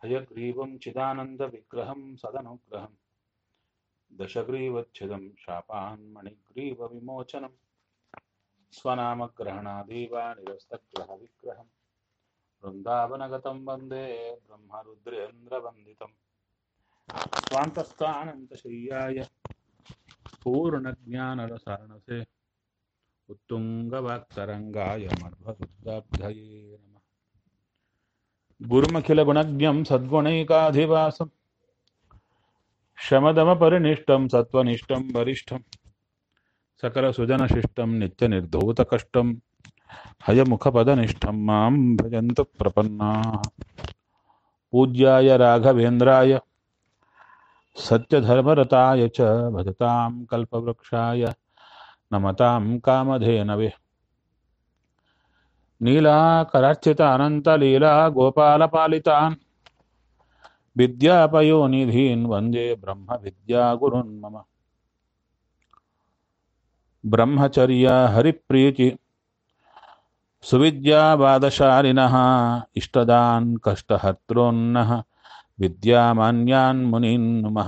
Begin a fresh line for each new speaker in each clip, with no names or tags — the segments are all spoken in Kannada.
हयग्रीवं चिदानन्दविग्रहं सदनुग्रहं दशग्रीवच्छिदं शापान्मणिग्रीवविमोचनं स्वनामग्रहणादेव निरस्तग्रहविग्रहं वृन्दावनगतं वन्दे ब्रह्मरुद्रेन्द्रवन्दितं स्वान्तस्थानन्तशय्याय पूर्णज्ञानरसारणसे उत्तुङ्गवाक्तरङ्गाय मध्वशुद्धाब्धये नमः गुरुमखिलगुणज्ञं सद्गुणैकाधिवासं शमदमपरिनिष्टं सत्त्वनिष्ठं वरिष्ठं सकलसुजनशिष्टं नित्यनिर्धूतकष्टं हयमुखपदनिष्ठं मां भजन्तु प्रपन्नाः पूज्याय राघवेन्द्राय सत्यधर्मरताय च भजतां कल्पवृक्षाय नमतां कामधेनवे नीलाकरार्चित अनन्तलीला गोपालपालितान् विद्यापयोनिधीन् वन्दे ब्रह्मविद्यागुरुन् मम ब्रह्मचर्य हरिप्रीति सुविद्यावादशालिनः इष्टदान् कष्टहर्त्रोन्नः विद्यामान्यान् मुनीन् नुमः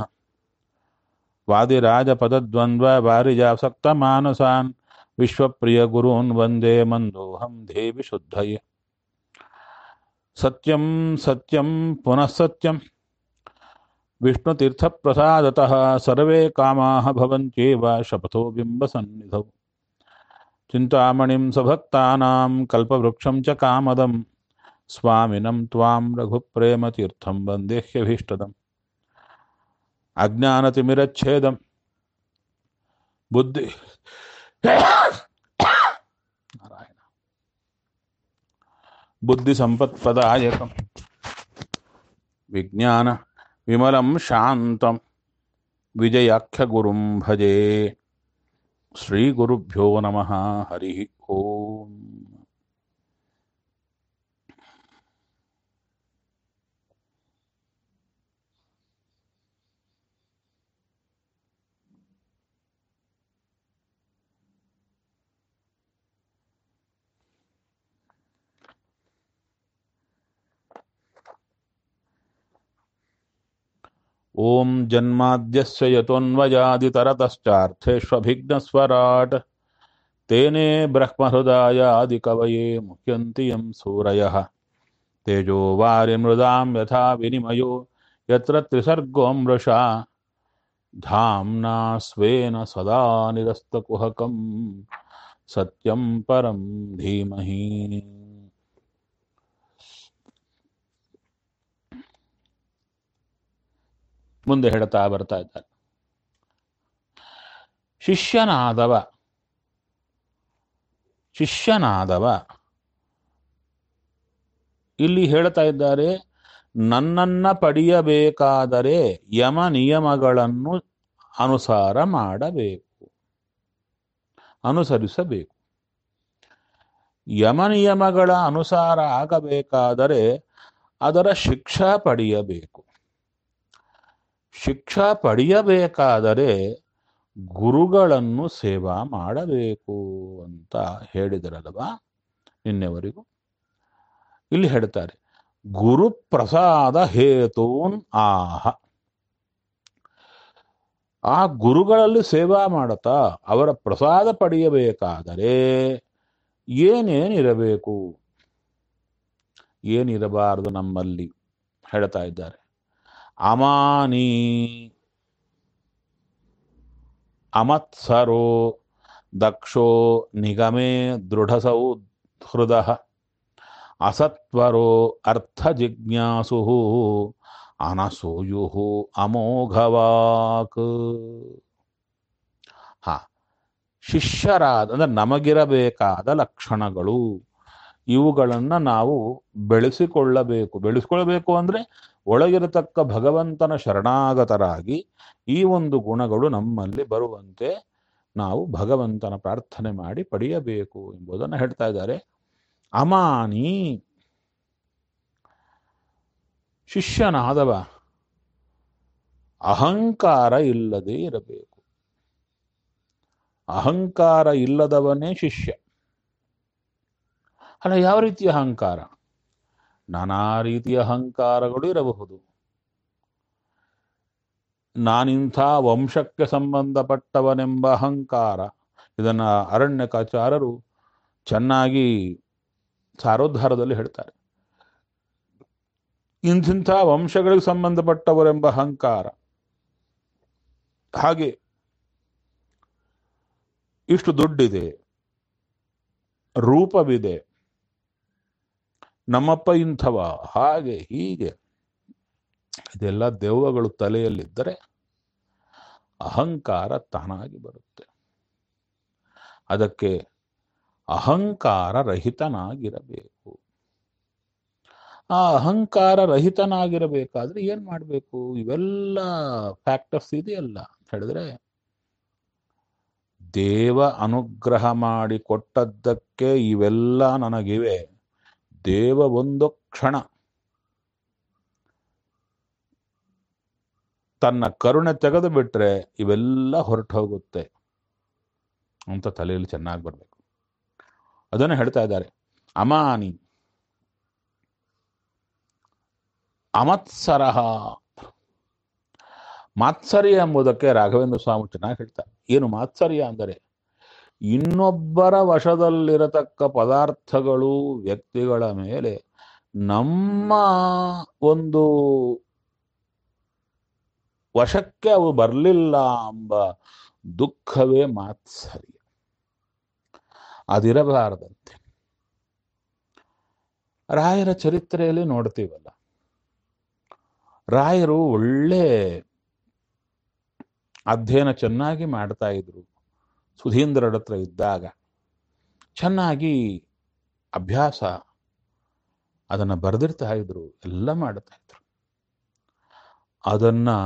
वादिराजपदद्वन्द्ववारिजासक्तमानसान् विश्वप्रियगुरून् वन्दे मन्दोऽहं देवि शुद्धये सत्यं सत्यं पुनः सत्यं विष्णुतीर्थप्रसादतः सर्वे कामाः भवन्त्येव शपथो बिम्बसन्निधौ चिन्तामणिं सभक्तानां कल्पवृक्षं च कामदं स्वामिनं त्वां रघुप्रेमतीर्थं वन्देह्यभीष्टदम् अज्ञानतिमिरच्छेदं बुद्धि नारायण बुद्धिसम्पत्प्रदायकं विज्ञान विमलं शान्तं विजयाख्यगुरुं भजे श्रीगुरुभ्यो नमः हरिः ओम् ॐ जन्माद्यस्य यतोऽन्वयादितरतश्चार्थेष्वभिघ्नस्वराट् तेने ब्रह्महृदायादिकवये मुह्यन्ति यं सूरयः तेजो वारिमृदां यथा विनिमयो यत्र त्रिसर्गो मृषा धाम्ना स्वेन सदा निरस्तकुहकं सत्यं परं धीमहि ಮುಂದೆ ಹೇಳ್ತಾ ಬರ್ತಾ ಇದ್ದಾರೆ ಶಿಷ್ಯನಾದವ ಶಿಷ್ಯನಾದವ ಇಲ್ಲಿ ಹೇಳ್ತಾ ಇದ್ದಾರೆ ನನ್ನನ್ನ ಪಡೆಯಬೇಕಾದರೆ ಯಮ ನಿಯಮಗಳನ್ನು ಅನುಸಾರ ಮಾಡಬೇಕು ಅನುಸರಿಸಬೇಕು ಯಮ ನಿಯಮಗಳ ಅನುಸಾರ ಆಗಬೇಕಾದರೆ ಅದರ ಶಿಕ್ಷಾ ಪಡೆಯಬೇಕು ಶಿಕ್ಷಾ ಪಡೆಯಬೇಕಾದರೆ ಗುರುಗಳನ್ನು ಸೇವಾ ಮಾಡಬೇಕು ಅಂತ ಹೇಳಿದರಲ್ವಾ ನಿನ್ನೆವರೆಗೂ ಇಲ್ಲಿ ಹೇಳ್ತಾರೆ ಗುರು ಪ್ರಸಾದ ಹೇತೂನ್ ಆಹ ಆ ಗುರುಗಳಲ್ಲಿ ಸೇವಾ ಮಾಡುತ್ತಾ ಅವರ ಪ್ರಸಾದ ಪಡೆಯಬೇಕಾದರೆ ಏನೇನಿರಬೇಕು ಏನಿರಬಾರದು ನಮ್ಮಲ್ಲಿ ಹೇಳ್ತಾ ಇದ್ದಾರೆ ಅಮಾನಿ ಅಮತ್ಸರೋ ದಕ್ಷೋ ನಿಗಮೇ ದೃಢಸೌ ಹೃದ ಅಸತ್ವರೋ ಅರ್ಥ ಜಿಜ್ಞಾಸು ಅನಸೂಯು ಅಮೋಘವಾಕ್ ಹ ಶಿಷ್ಯರಾದ ಅಂದ್ರೆ ನಮಗಿರಬೇಕಾದ ಲಕ್ಷಣಗಳು ಇವುಗಳನ್ನು ನಾವು ಬೆಳೆಸಿಕೊಳ್ಳಬೇಕು ಬೆಳೆಸಿಕೊಳ್ಳಬೇಕು ಅಂದ್ರೆ ಒಳಗಿರತಕ್ಕ ಭಗವಂತನ ಶರಣಾಗತರಾಗಿ ಈ ಒಂದು ಗುಣಗಳು ನಮ್ಮಲ್ಲಿ ಬರುವಂತೆ ನಾವು ಭಗವಂತನ ಪ್ರಾರ್ಥನೆ ಮಾಡಿ ಪಡೆಯಬೇಕು ಎಂಬುದನ್ನು ಹೇಳ್ತಾ ಇದ್ದಾರೆ ಅಮಾನಿ ಶಿಷ್ಯನಾದವ ಅಹಂಕಾರ ಇಲ್ಲದೆ ಇರಬೇಕು ಅಹಂಕಾರ ಇಲ್ಲದವನೇ ಶಿಷ್ಯ ಅಲ್ಲ ಯಾವ ರೀತಿಯ ಅಹಂಕಾರ ನಾನಾ ರೀತಿಯ ಅಹಂಕಾರಗಳು ಇರಬಹುದು ನಾನಿಂಥ ವಂಶಕ್ಕೆ ಸಂಬಂಧಪಟ್ಟವನೆಂಬ ಅಹಂಕಾರ ಇದನ್ನ ಅರಣ್ಯಕಾಚಾರರು ಚೆನ್ನಾಗಿ ಸಾರೋದ್ಧಾರದಲ್ಲಿ ಹೇಳ್ತಾರೆ ಇಂಥಿಂಥ ವಂಶಗಳಿಗೆ ಸಂಬಂಧಪಟ್ಟವರೆಂಬ ಅಹಂಕಾರ ಹಾಗೆ ಇಷ್ಟು ದುಡ್ಡಿದೆ ರೂಪವಿದೆ ನಮ್ಮಪ್ಪ ಇಂಥವ ಹಾಗೆ ಹೀಗೆ ಇದೆಲ್ಲ ದೆವ್ವಗಳು ತಲೆಯಲ್ಲಿದ್ದರೆ ಅಹಂಕಾರ ತಾನಾಗಿ ಬರುತ್ತೆ ಅದಕ್ಕೆ ಅಹಂಕಾರ ರಹಿತನಾಗಿರಬೇಕು ಆ ಅಹಂಕಾರ ರಹಿತನಾಗಿರಬೇಕಾದ್ರೆ ಏನ್ ಮಾಡಬೇಕು ಇವೆಲ್ಲ ಫ್ಯಾಕ್ಟರ್ಸ್ ಇದೆಯಲ್ಲ ಅಂತ ಹೇಳಿದ್ರೆ ದೇವ ಅನುಗ್ರಹ ಮಾಡಿ ಕೊಟ್ಟದ್ದಕ್ಕೆ ಇವೆಲ್ಲ ನನಗಿವೆ ದೇವ ಒಂದು ಕ್ಷಣ ತನ್ನ ಕರುಣೆ ತೆಗೆದು ಬಿಟ್ರೆ ಇವೆಲ್ಲ ಹೊರಟು ಹೋಗುತ್ತೆ ಅಂತ ತಲೆಯಲ್ಲಿ ಚೆನ್ನಾಗಿ ಬರಬೇಕು ಅದನ್ನು ಹೇಳ್ತಾ ಇದ್ದಾರೆ ಅಮಾನಿ ಅಮತ್ಸರಹ ಮಾತ್ಸರ್ಯ ಎಂಬುದಕ್ಕೆ ರಾಘವೇಂದ್ರ ಸ್ವಾಮಿ ಚೆನ್ನಾಗಿ ಹೇಳ್ತಾರೆ ಏನು ಮಾತ್ಸರ್ಯ ಅಂದರೆ ಇನ್ನೊಬ್ಬರ ವಶದಲ್ಲಿರತಕ್ಕ ಪದಾರ್ಥಗಳು ವ್ಯಕ್ತಿಗಳ ಮೇಲೆ ನಮ್ಮ ಒಂದು ವಶಕ್ಕೆ ಅವು ಬರಲಿಲ್ಲ ಎಂಬ ದುಃಖವೇ ಮಾತ್ಸರ್ಯ ಅದಿರಬಾರದಂತೆ ರಾಯರ ಚರಿತ್ರೆಯಲ್ಲಿ ನೋಡ್ತೀವಲ್ಲ ರಾಯರು ಒಳ್ಳೆ ಅಧ್ಯಯನ ಚೆನ್ನಾಗಿ ಮಾಡ್ತಾ ಇದ್ರು ಸುಧೀಂದ್ರರ ಹತ್ರ ಇದ್ದಾಗ ಚೆನ್ನಾಗಿ ಅಭ್ಯಾಸ ಅದನ್ನ ಬರೆದಿರ್ತಾ ಇದ್ರು ಎಲ್ಲ ಮಾಡ್ತಾ ಇದ್ರು ಅದನ್ನ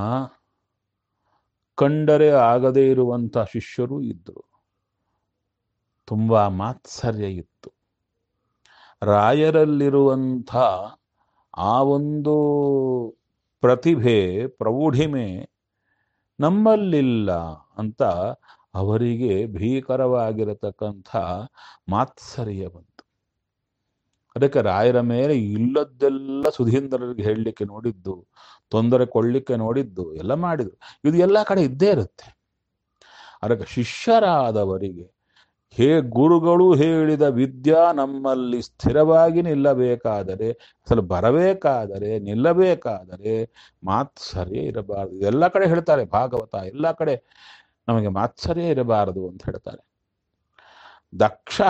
ಕಂಡರೆ ಆಗದೇ ಇರುವಂತ ಶಿಷ್ಯರು ಇದ್ರು ತುಂಬಾ ಮಾತ್ಸರ್ಯ ಇತ್ತು ರಾಯರಲ್ಲಿರುವಂಥ ಆ ಒಂದು ಪ್ರತಿಭೆ ಪ್ರೌಢಿಮೆ ನಮ್ಮಲ್ಲಿಲ್ಲ ಅಂತ ಅವರಿಗೆ ಭೀಕರವಾಗಿರತಕ್ಕಂಥ ಮಾತ್ಸರ್ಯ ಬಂತು ಅದಕ್ಕೆ ರಾಯರ ಮೇಲೆ ಇಲ್ಲದ್ದೆಲ್ಲ ಸುಧೀಂದ್ರರಿಗೆ ಹೇಳಲಿಕ್ಕೆ ನೋಡಿದ್ದು ತೊಂದರೆ ಕೊಳ್ಳಿಕ್ಕೆ ನೋಡಿದ್ದು ಎಲ್ಲ ಮಾಡಿದ್ರು ಇದು ಎಲ್ಲ ಕಡೆ ಇದ್ದೇ ಇರುತ್ತೆ ಅದಕ್ಕೆ ಶಿಷ್ಯರಾದವರಿಗೆ ಹೇ ಗುರುಗಳು ಹೇಳಿದ ವಿದ್ಯಾ ನಮ್ಮಲ್ಲಿ ಸ್ಥಿರವಾಗಿ ನಿಲ್ಲಬೇಕಾದರೆ ಅಸಲು ಬರಬೇಕಾದರೆ ನಿಲ್ಲಬೇಕಾದರೆ ಮಾತ್ಸರ್ಯ ಇರಬಾರದು ಎಲ್ಲ ಕಡೆ ಹೇಳ್ತಾರೆ ಭಾಗವತ ಎಲ್ಲ ಕಡೆ ನಮಗೆ ಮಾತ್ಸರ್ಯ ಇರಬಾರದು ಅಂತ ಹೇಳ್ತಾರೆ ದಕ್ಷ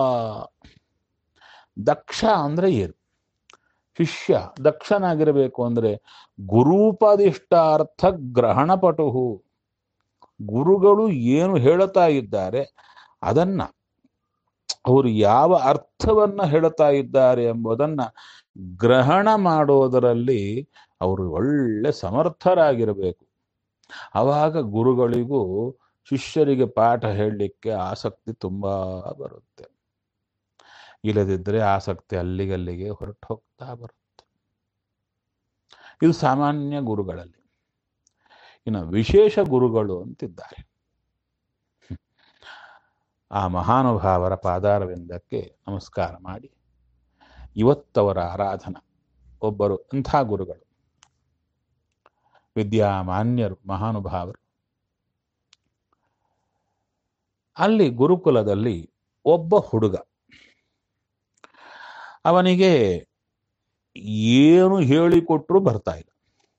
ದಕ್ಷ ಅಂದ್ರೆ ಏನು ಶಿಷ್ಯ ದಕ್ಷನಾಗಿರಬೇಕು ಅಂದ್ರೆ ಗುರೂಪದಿಷ್ಟಾರ್ಥ ಗ್ರಹಣಪಟುಹು ಗುರುಗಳು ಏನು ಹೇಳುತ್ತಾ ಇದ್ದಾರೆ ಅದನ್ನ ಅವರು ಯಾವ ಅರ್ಥವನ್ನ ಹೇಳುತ್ತಾ ಇದ್ದಾರೆ ಎಂಬುದನ್ನ ಗ್ರಹಣ ಮಾಡೋದರಲ್ಲಿ ಅವರು ಒಳ್ಳೆ ಸಮರ್ಥರಾಗಿರಬೇಕು ಆವಾಗ ಗುರುಗಳಿಗೂ ಶಿಷ್ಯರಿಗೆ ಪಾಠ ಹೇಳಲಿಕ್ಕೆ ಆಸಕ್ತಿ ತುಂಬಾ ಬರುತ್ತೆ ಇಲ್ಲದಿದ್ದರೆ ಆಸಕ್ತಿ ಅಲ್ಲಿಗಲ್ಲಿಗೆ ಹೊರಟು ಹೋಗ್ತಾ ಬರುತ್ತೆ ಇದು ಸಾಮಾನ್ಯ ಗುರುಗಳಲ್ಲಿ ಇನ್ನು ವಿಶೇಷ ಗುರುಗಳು ಅಂತಿದ್ದಾರೆ ಆ ಮಹಾನುಭಾವರ ಪಾದಾರವಿಂದಕ್ಕೆ ನಮಸ್ಕಾರ ಮಾಡಿ ಇವತ್ತವರ ಆರಾಧನಾ ಒಬ್ಬರು ಅಂಥ ಗುರುಗಳು ವಿದ್ಯಾಮಾನ್ಯರು ಮಹಾನುಭಾವರು ಅಲ್ಲಿ ಗುರುಕುಲದಲ್ಲಿ ಒಬ್ಬ ಹುಡುಗ ಅವನಿಗೆ ಏನು ಹೇಳಿಕೊಟ್ರು ಬರ್ತಾ ಇಲ್ಲ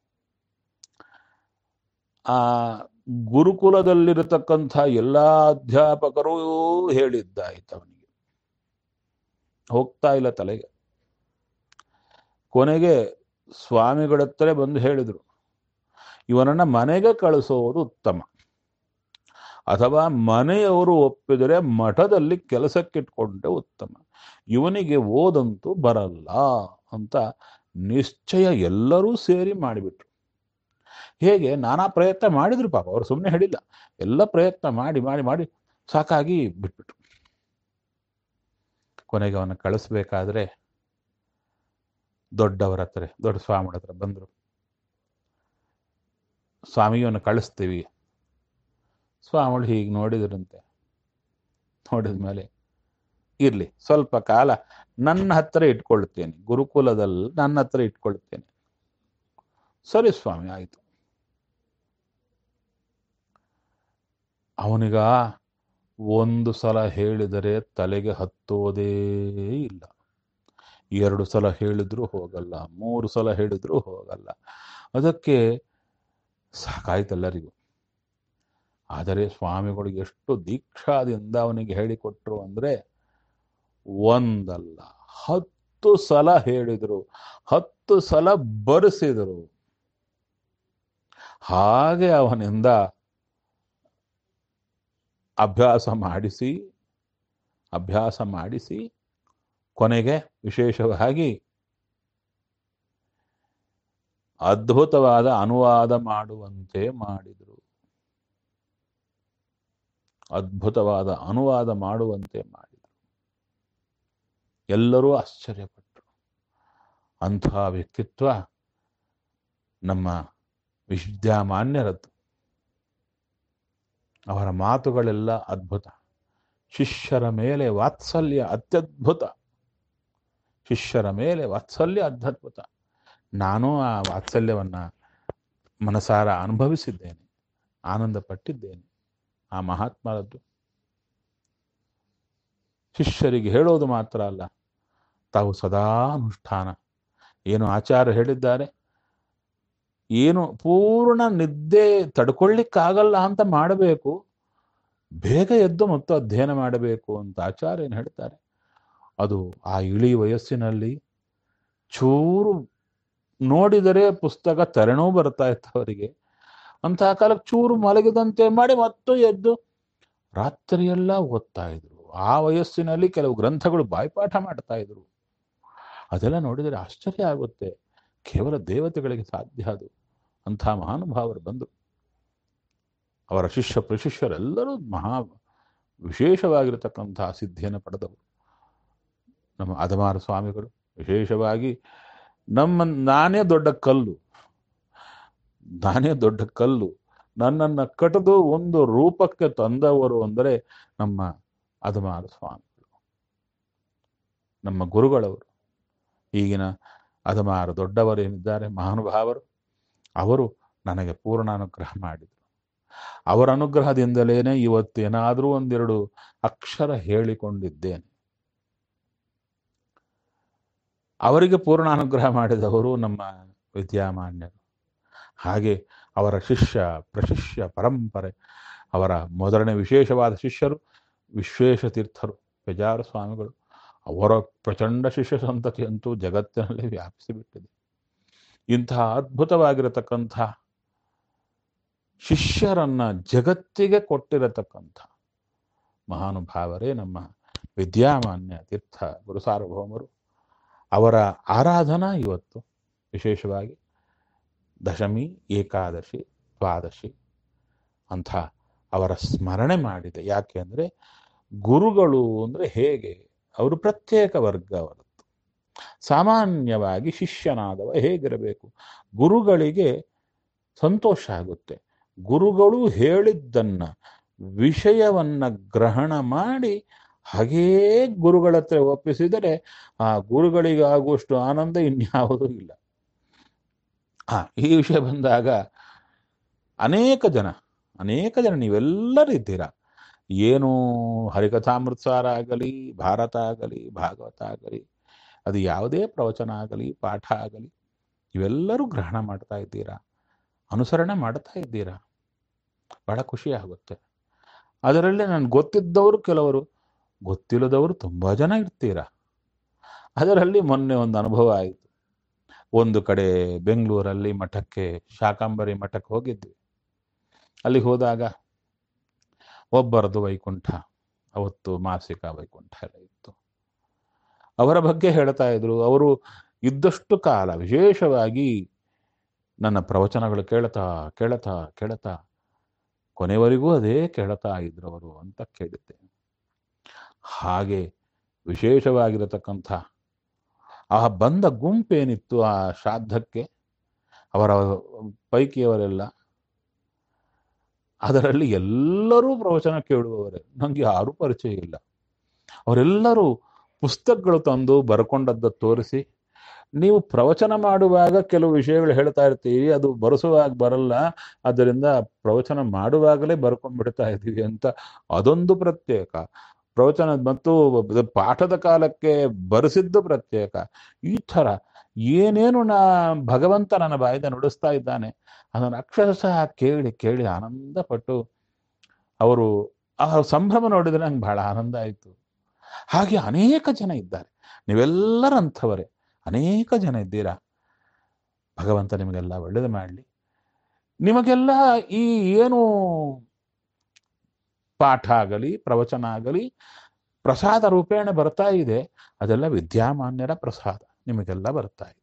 ಆ ಗುರುಕುಲದಲ್ಲಿರತಕ್ಕಂಥ ಎಲ್ಲ ಅಧ್ಯಾಪಕರು ಹೇಳಿದ್ದಾಯ್ತು ಅವನಿಗೆ ಹೋಗ್ತಾ ಇಲ್ಲ ತಲೆಗೆ ಕೊನೆಗೆ ಸ್ವಾಮಿಗಳ ಹತ್ರ ಬಂದು ಹೇಳಿದರು ಇವನನ್ನ ಮನೆಗೆ ಕಳಿಸೋದು ಉತ್ತಮ ಅಥವಾ ಮನೆಯವರು ಒಪ್ಪಿದರೆ ಮಠದಲ್ಲಿ ಕೆಲಸಕ್ಕಿಟ್ಕೊಂಡ್ರೆ ಉತ್ತಮ ಇವನಿಗೆ ಓದಂತೂ ಬರಲ್ಲ ಅಂತ ನಿಶ್ಚಯ ಎಲ್ಲರೂ ಸೇರಿ ಮಾಡಿಬಿಟ್ರು ಹೇಗೆ ನಾನಾ ಪ್ರಯತ್ನ ಮಾಡಿದ್ರು ಪಾಪ ಅವರು ಸುಮ್ಮನೆ ಹೇಳಿಲ್ಲ ಎಲ್ಲ ಪ್ರಯತ್ನ ಮಾಡಿ ಮಾಡಿ ಮಾಡಿ ಸಾಕಾಗಿ ಬಿಟ್ಬಿಟ್ರು ಕೊನೆಗೆ ಅವನ ಕಳಿಸ್ಬೇಕಾದ್ರೆ ದೊಡ್ಡವರ ಹತ್ರ ದೊಡ್ಡ ಸ್ವಾಮಿಗಳ ಹತ್ರ ಬಂದರು ಸ್ವಾಮಿಯನ್ನು ಕಳಿಸ್ತೀವಿ ಸ್ವಾಮಿಗಳು ಹೀಗೆ ನೋಡಿದ್ರಂತೆ ನೋಡಿದ ಮೇಲೆ ಇರ್ಲಿ ಸ್ವಲ್ಪ ಕಾಲ ನನ್ನ ಹತ್ರ ಇಟ್ಕೊಳ್ತೇನೆ ಗುರುಕುಲದಲ್ಲಿ ನನ್ನ ಹತ್ರ ಇಟ್ಕೊಳ್ತೇನೆ ಸರಿ ಸ್ವಾಮಿ ಆಯಿತು ಅವನಿಗ ಒಂದು ಸಲ ಹೇಳಿದರೆ ತಲೆಗೆ ಹತ್ತೋದೇ ಇಲ್ಲ ಎರಡು ಸಲ ಹೇಳಿದ್ರೂ ಹೋಗಲ್ಲ ಮೂರು ಸಲ ಹೇಳಿದ್ರೂ ಹೋಗಲ್ಲ ಅದಕ್ಕೆ ಸಾಕಾಯ್ತೆಲ್ಲರಿಗೂ ಆದರೆ ಸ್ವಾಮಿಗಳು ಎಷ್ಟು ದೀಕ್ಷಾದಿಂದ ಅವನಿಗೆ ಹೇಳಿಕೊಟ್ರು ಅಂದ್ರೆ ಒಂದಲ್ಲ ಹತ್ತು ಸಲ ಹೇಳಿದರು ಹತ್ತು ಸಲ ಬರೆಸಿದರು ಹಾಗೆ ಅವನಿಂದ ಅಭ್ಯಾಸ ಮಾಡಿಸಿ ಅಭ್ಯಾಸ ಮಾಡಿಸಿ ಕೊನೆಗೆ ವಿಶೇಷವಾಗಿ ಅದ್ಭುತವಾದ ಅನುವಾದ ಮಾಡುವಂತೆ ಮಾಡಿದರು ಅದ್ಭುತವಾದ ಅನುವಾದ ಮಾಡುವಂತೆ ಮಾಡಿದರು ಎಲ್ಲರೂ ಆಶ್ಚರ್ಯಪಟ್ಟರು ಅಂಥ ವ್ಯಕ್ತಿತ್ವ ನಮ್ಮ ವಿದ್ಯಾಮಾನ್ಯರದ್ದು ಅವರ ಮಾತುಗಳೆಲ್ಲ ಅದ್ಭುತ ಶಿಷ್ಯರ ಮೇಲೆ ವಾತ್ಸಲ್ಯ ಅತ್ಯದ್ಭುತ ಶಿಷ್ಯರ ಮೇಲೆ ವಾತ್ಸಲ್ಯ ಅತ್ಯದ್ಭುತ ನಾನು ಆ ವಾತ್ಸಲ್ಯವನ್ನ ಮನಸಾರ ಅನುಭವಿಸಿದ್ದೇನೆ ಆನಂದ ಪಟ್ಟಿದ್ದೇನೆ ಆ ಮಹಾತ್ಮರದ್ದು ಶಿಷ್ಯರಿಗೆ ಹೇಳೋದು ಮಾತ್ರ ಅಲ್ಲ ತಾವು ಸದಾ ಅನುಷ್ಠಾನ ಏನು ಆಚಾರ್ಯ ಹೇಳಿದ್ದಾರೆ ಏನು ಪೂರ್ಣ ನಿದ್ದೆ ತಡ್ಕೊಳ್ಳಿಕ್ಕಾಗಲ್ಲ ಅಂತ ಮಾಡಬೇಕು ಬೇಗ ಎದ್ದು ಮತ್ತು ಅಧ್ಯಯನ ಮಾಡಬೇಕು ಅಂತ ಆಚಾರ್ಯನು ಹೇಳ್ತಾರೆ ಅದು ಆ ಇಳಿ ವಯಸ್ಸಿನಲ್ಲಿ ಚೂರು ನೋಡಿದರೆ ಪುಸ್ತಕ ತೆರಣೂ ಬರ್ತಾ ಇತ್ತು ಅವರಿಗೆ ಅಂತಹ ಕಾಲಕ್ಕೆ ಚೂರು ಮಲಗಿದಂತೆ ಮಾಡಿ ಮತ್ತು ಎದ್ದು ರಾತ್ರಿಯೆಲ್ಲ ಓದ್ತಾ ಇದ್ರು ಆ ವಯಸ್ಸಿನಲ್ಲಿ ಕೆಲವು ಗ್ರಂಥಗಳು ಬಾಯ್ಪಾಠ ಮಾಡ್ತಾ ಇದ್ರು ಅದೆಲ್ಲ ನೋಡಿದರೆ ಆಶ್ಚರ್ಯ ಆಗುತ್ತೆ ಕೇವಲ ದೇವತೆಗಳಿಗೆ ಸಾಧ್ಯ ಅದು ಅಂಥ ಮಹಾನುಭಾವರು ಬಂದರು ಅವರ ಶಿಷ್ಯ ಪ್ರಶಿಷ್ಯರೆಲ್ಲರೂ ಮಹಾ ವಿಶೇಷವಾಗಿರತಕ್ಕಂತಹ ಸಿದ್ಧಿಯನ್ನು ಪಡೆದವರು ನಮ್ಮ ಅದಮಾರ ಸ್ವಾಮಿಗಳು ವಿಶೇಷವಾಗಿ ನಮ್ಮ ನಾನೇ ದೊಡ್ಡ ಕಲ್ಲು ನಾನೇ ದೊಡ್ಡ ಕಲ್ಲು ನನ್ನನ್ನು ಕಟ್ಟಿದು ಒಂದು ರೂಪಕ್ಕೆ ತಂದವರು ಅಂದರೆ ನಮ್ಮ ಅದಮಾರ ಸ್ವಾಮಿಗಳು ನಮ್ಮ ಗುರುಗಳವರು ಈಗಿನ ಅದಮಾರ ದೊಡ್ಡವರೇನಿದ್ದಾರೆ ಮಹಾನುಭಾವರು ಅವರು ನನಗೆ ಪೂರ್ಣ ಅನುಗ್ರಹ ಮಾಡಿದರು ಅವರ ಅನುಗ್ರಹದಿಂದಲೇನೆ ಇವತ್ತು ಏನಾದರೂ ಒಂದೆರಡು ಅಕ್ಷರ ಹೇಳಿಕೊಂಡಿದ್ದೇನೆ ಅವರಿಗೆ ಪೂರ್ಣ ಅನುಗ್ರಹ ಮಾಡಿದವರು ನಮ್ಮ ವಿದ್ಯಾಮಾನ್ಯರು ಹಾಗೆ ಅವರ ಶಿಷ್ಯ ಪ್ರಶಿಷ್ಯ ಪರಂಪರೆ ಅವರ ಮೊದಲನೇ ವಿಶೇಷವಾದ ಶಿಷ್ಯರು ವಿಶ್ವೇಶ ತೀರ್ಥರು ಪೆಜಾರ ಸ್ವಾಮಿಗಳು ಅವರ ಪ್ರಚಂಡ ಶಿಷ್ಯ ಸಂತತಿಯಂತೂ ಜಗತ್ತಿನಲ್ಲಿ ವ್ಯಾಪಿಸಿಬಿಟ್ಟಿದೆ ಇಂತಹ ಅದ್ಭುತವಾಗಿರತಕ್ಕಂಥ ಶಿಷ್ಯರನ್ನ ಜಗತ್ತಿಗೆ ಕೊಟ್ಟಿರತಕ್ಕಂಥ ಮಹಾನುಭಾವರೇ ನಮ್ಮ ವಿದ್ಯಾಮಾನ್ಯ ತೀರ್ಥ ಗುರು ಸಾರ್ವಭೌಮರು ಅವರ ಆರಾಧನಾ ಇವತ್ತು ವಿಶೇಷವಾಗಿ ದಶಮಿ ಏಕಾದಶಿ ದ್ವಾದಶಿ ಅಂಥ ಅವರ ಸ್ಮರಣೆ ಮಾಡಿದೆ ಯಾಕೆ ಅಂದರೆ ಗುರುಗಳು ಅಂದರೆ ಹೇಗೆ ಅವರು ಪ್ರತ್ಯೇಕ ವರ್ಗ ಅವರದ್ದು ಸಾಮಾನ್ಯವಾಗಿ ಶಿಷ್ಯನಾದವ ಹೇಗಿರಬೇಕು ಗುರುಗಳಿಗೆ ಸಂತೋಷ ಆಗುತ್ತೆ ಗುರುಗಳು ಹೇಳಿದ್ದನ್ನ ವಿಷಯವನ್ನ ಗ್ರಹಣ ಮಾಡಿ ಹಾಗೇ ಗುರುಗಳ ಹತ್ರ ಒಪ್ಪಿಸಿದರೆ ಆ ಗುರುಗಳಿಗೆ ಆಗುವಷ್ಟು ಆನಂದ ಇನ್ಯಾವುದೂ ಇಲ್ಲ ಹಾ ಈ ವಿಷಯ ಬಂದಾಗ ಅನೇಕ ಜನ ಅನೇಕ ಜನ ನೀವೆಲ್ಲರೂ ಇದ್ದೀರಾ ಏನು ಹರಿಕಥಾಮೃತಸಾರ ಆಗಲಿ ಭಾರತ ಆಗಲಿ ಭಾಗವತ ಆಗಲಿ ಅದು ಯಾವುದೇ ಪ್ರವಚನ ಆಗಲಿ ಪಾಠ ಆಗಲಿ ಇವೆಲ್ಲರೂ ಗ್ರಹಣ ಮಾಡ್ತಾ ಇದ್ದೀರಾ ಅನುಸರಣೆ ಮಾಡ್ತಾ ಇದ್ದೀರಾ ಬಹಳ ಖುಷಿ ಆಗುತ್ತೆ ಅದರಲ್ಲಿ ನನ್ಗೆ ಗೊತ್ತಿದ್ದವರು ಕೆಲವರು ಗೊತ್ತಿಲ್ಲದವರು ತುಂಬ ಜನ ಇರ್ತೀರಾ ಅದರಲ್ಲಿ ಮೊನ್ನೆ ಒಂದು ಅನುಭವ ಆಯಿತು ಒಂದು ಕಡೆ ಬೆಂಗಳೂರಲ್ಲಿ ಮಠಕ್ಕೆ ಶಾಕಾಂಬರಿ ಮಠಕ್ಕೆ ಹೋಗಿದ್ವಿ ಅಲ್ಲಿ ಹೋದಾಗ ಒಬ್ಬರದು ವೈಕುಂಠ ಅವತ್ತು ಮಾಸಿಕ ವೈಕುಂಠ ಎಲ್ಲ ಇತ್ತು ಅವರ ಬಗ್ಗೆ ಹೇಳ್ತಾ ಇದ್ರು ಅವರು ಇದ್ದಷ್ಟು ಕಾಲ ವಿಶೇಷವಾಗಿ ನನ್ನ ಪ್ರವಚನಗಳು ಕೇಳ್ತಾ ಕೇಳ್ತಾ ಕೇಳ್ತಾ ಕೊನೆವರೆಗೂ ಅದೇ ಕೇಳ್ತಾ ಇದ್ರು ಅವರು ಅಂತ ಕೇಳಿದ್ದೆ ಹಾಗೆ ವಿಶೇಷವಾಗಿರತಕ್ಕಂಥ ಆ ಬಂದ ಗುಂಪೇನಿತ್ತು ಆ ಶ್ರಾದ್ದಕ್ಕೆ ಅವರ ಪೈಕಿಯವರೆಲ್ಲ ಅದರಲ್ಲಿ ಎಲ್ಲರೂ ಪ್ರವಚನ ಕೇಳುವವರೇ ನನಗೆ ಯಾರೂ ಪರಿಚಯ ಇಲ್ಲ ಅವರೆಲ್ಲರೂ ಪುಸ್ತಕಗಳು ತಂದು ಬರ್ಕೊಂಡದ್ದು ತೋರಿಸಿ ನೀವು ಪ್ರವಚನ ಮಾಡುವಾಗ ಕೆಲವು ವಿಷಯಗಳು ಹೇಳ್ತಾ ಇರ್ತೀವಿ ಅದು ಬರೆಸುವಾಗ ಬರಲ್ಲ ಅದರಿಂದ ಪ್ರವಚನ ಮಾಡುವಾಗಲೇ ಬರ್ಕೊಂಡ್ಬಿಡ್ತಾ ಇದ್ದೀವಿ ಅಂತ ಅದೊಂದು ಪ್ರತ್ಯೇಕ ಪ್ರವಚನ ಮತ್ತು ಪಾಠದ ಕಾಲಕ್ಕೆ ಬರೆಸಿದ್ದು ಪ್ರತ್ಯೇಕ ಈ ಥರ ಏನೇನು ನಾ ಭಗವಂತ ನನ್ನ ಬಾಯಿಂದ ನುಡಿಸ್ತಾ ಇದ್ದಾನೆ ಅದನ್ನು ಅಕ್ಷರಶಃ ಕೇಳಿ ಕೇಳಿ ಆನಂದ ಪಟ್ಟು ಅವರು ಆ ಸಂಭ್ರಮ ನೋಡಿದ್ರೆ ನಂಗೆ ಬಹಳ ಆನಂದ ಆಯಿತು ಹಾಗೆ ಅನೇಕ ಜನ ಇದ್ದಾರೆ ನೀವೆಲ್ಲರಂಥವರೇ ಅನೇಕ ಜನ ಇದ್ದೀರಾ ಭಗವಂತ ನಿಮಗೆಲ್ಲ ಒಳ್ಳೇದು ಮಾಡಲಿ ನಿಮಗೆಲ್ಲ ಈ ಏನು ಪಾಠ ಆಗಲಿ ಪ್ರವಚನ ಆಗಲಿ ಪ್ರಸಾದ ರೂಪೇಣ ಬರ್ತಾ ಇದೆ ಅದೆಲ್ಲ ವಿದ್ಯಾಮಾನ್ಯರ ಪ್ರಸಾದ ನಿಮಗೆಲ್ಲ ಬರ್ತಾ ಇದೆ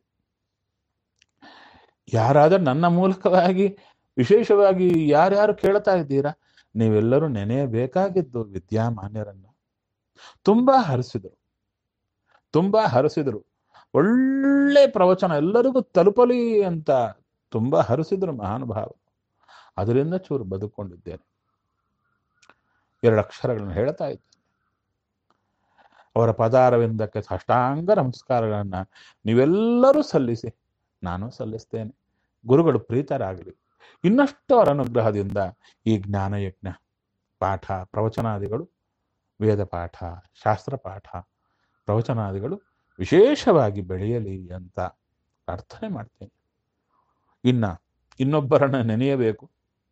ಯಾರಾದರೂ ನನ್ನ ಮೂಲಕವಾಗಿ ವಿಶೇಷವಾಗಿ ಯಾರ್ಯಾರು ಕೇಳ್ತಾ ಇದ್ದೀರಾ ನೀವೆಲ್ಲರೂ ನೆನೆಯಬೇಕಾಗಿದ್ದು ವಿದ್ಯಾಮಾನ್ಯರನ್ನ ತುಂಬಾ ಹರಿಸಿದರು ತುಂಬಾ ಹರಿಸಿದರು ಒಳ್ಳೆ ಪ್ರವಚನ ಎಲ್ಲರಿಗೂ ತಲುಪಲಿ ಅಂತ ತುಂಬಾ ಹರಿಸಿದ್ರು ಮಹಾನುಭಾವ ಅದರಿಂದ ಚೂರು ಬದುಕೊಂಡಿದ್ದೇನೆ ಎರಡು ಅಕ್ಷರಗಳನ್ನು ಹೇಳ್ತಾ ಇದ್ದೇನೆ ಅವರ ಪದಾರವಿಂದಕ್ಕೆ ಸಾಷ್ಟಾಂಗ ನಮಸ್ಕಾರಗಳನ್ನ ನೀವೆಲ್ಲರೂ ಸಲ್ಲಿಸಿ ನಾನು ಸಲ್ಲಿಸ್ತೇನೆ ಗುರುಗಳು ಪ್ರೀತರಾಗಲಿ ಇನ್ನಷ್ಟು ಅವರ ಅನುಗ್ರಹದಿಂದ ಈ ಜ್ಞಾನಯಜ್ಞ ಪಾಠ ಪ್ರವಚನಾದಿಗಳು ವೇದ ಪಾಠ ಶಾಸ್ತ್ರ ಪಾಠ ಪ್ರವಚನಾದಿಗಳು ವಿಶೇಷವಾಗಿ ಬೆಳೆಯಲಿ ಅಂತ ಪ್ರಾರ್ಥನೆ ಮಾಡ್ತೇನೆ ಇನ್ನ ಇನ್ನೊಬ್ಬರನ್ನ ನೆನೆಯಬೇಕು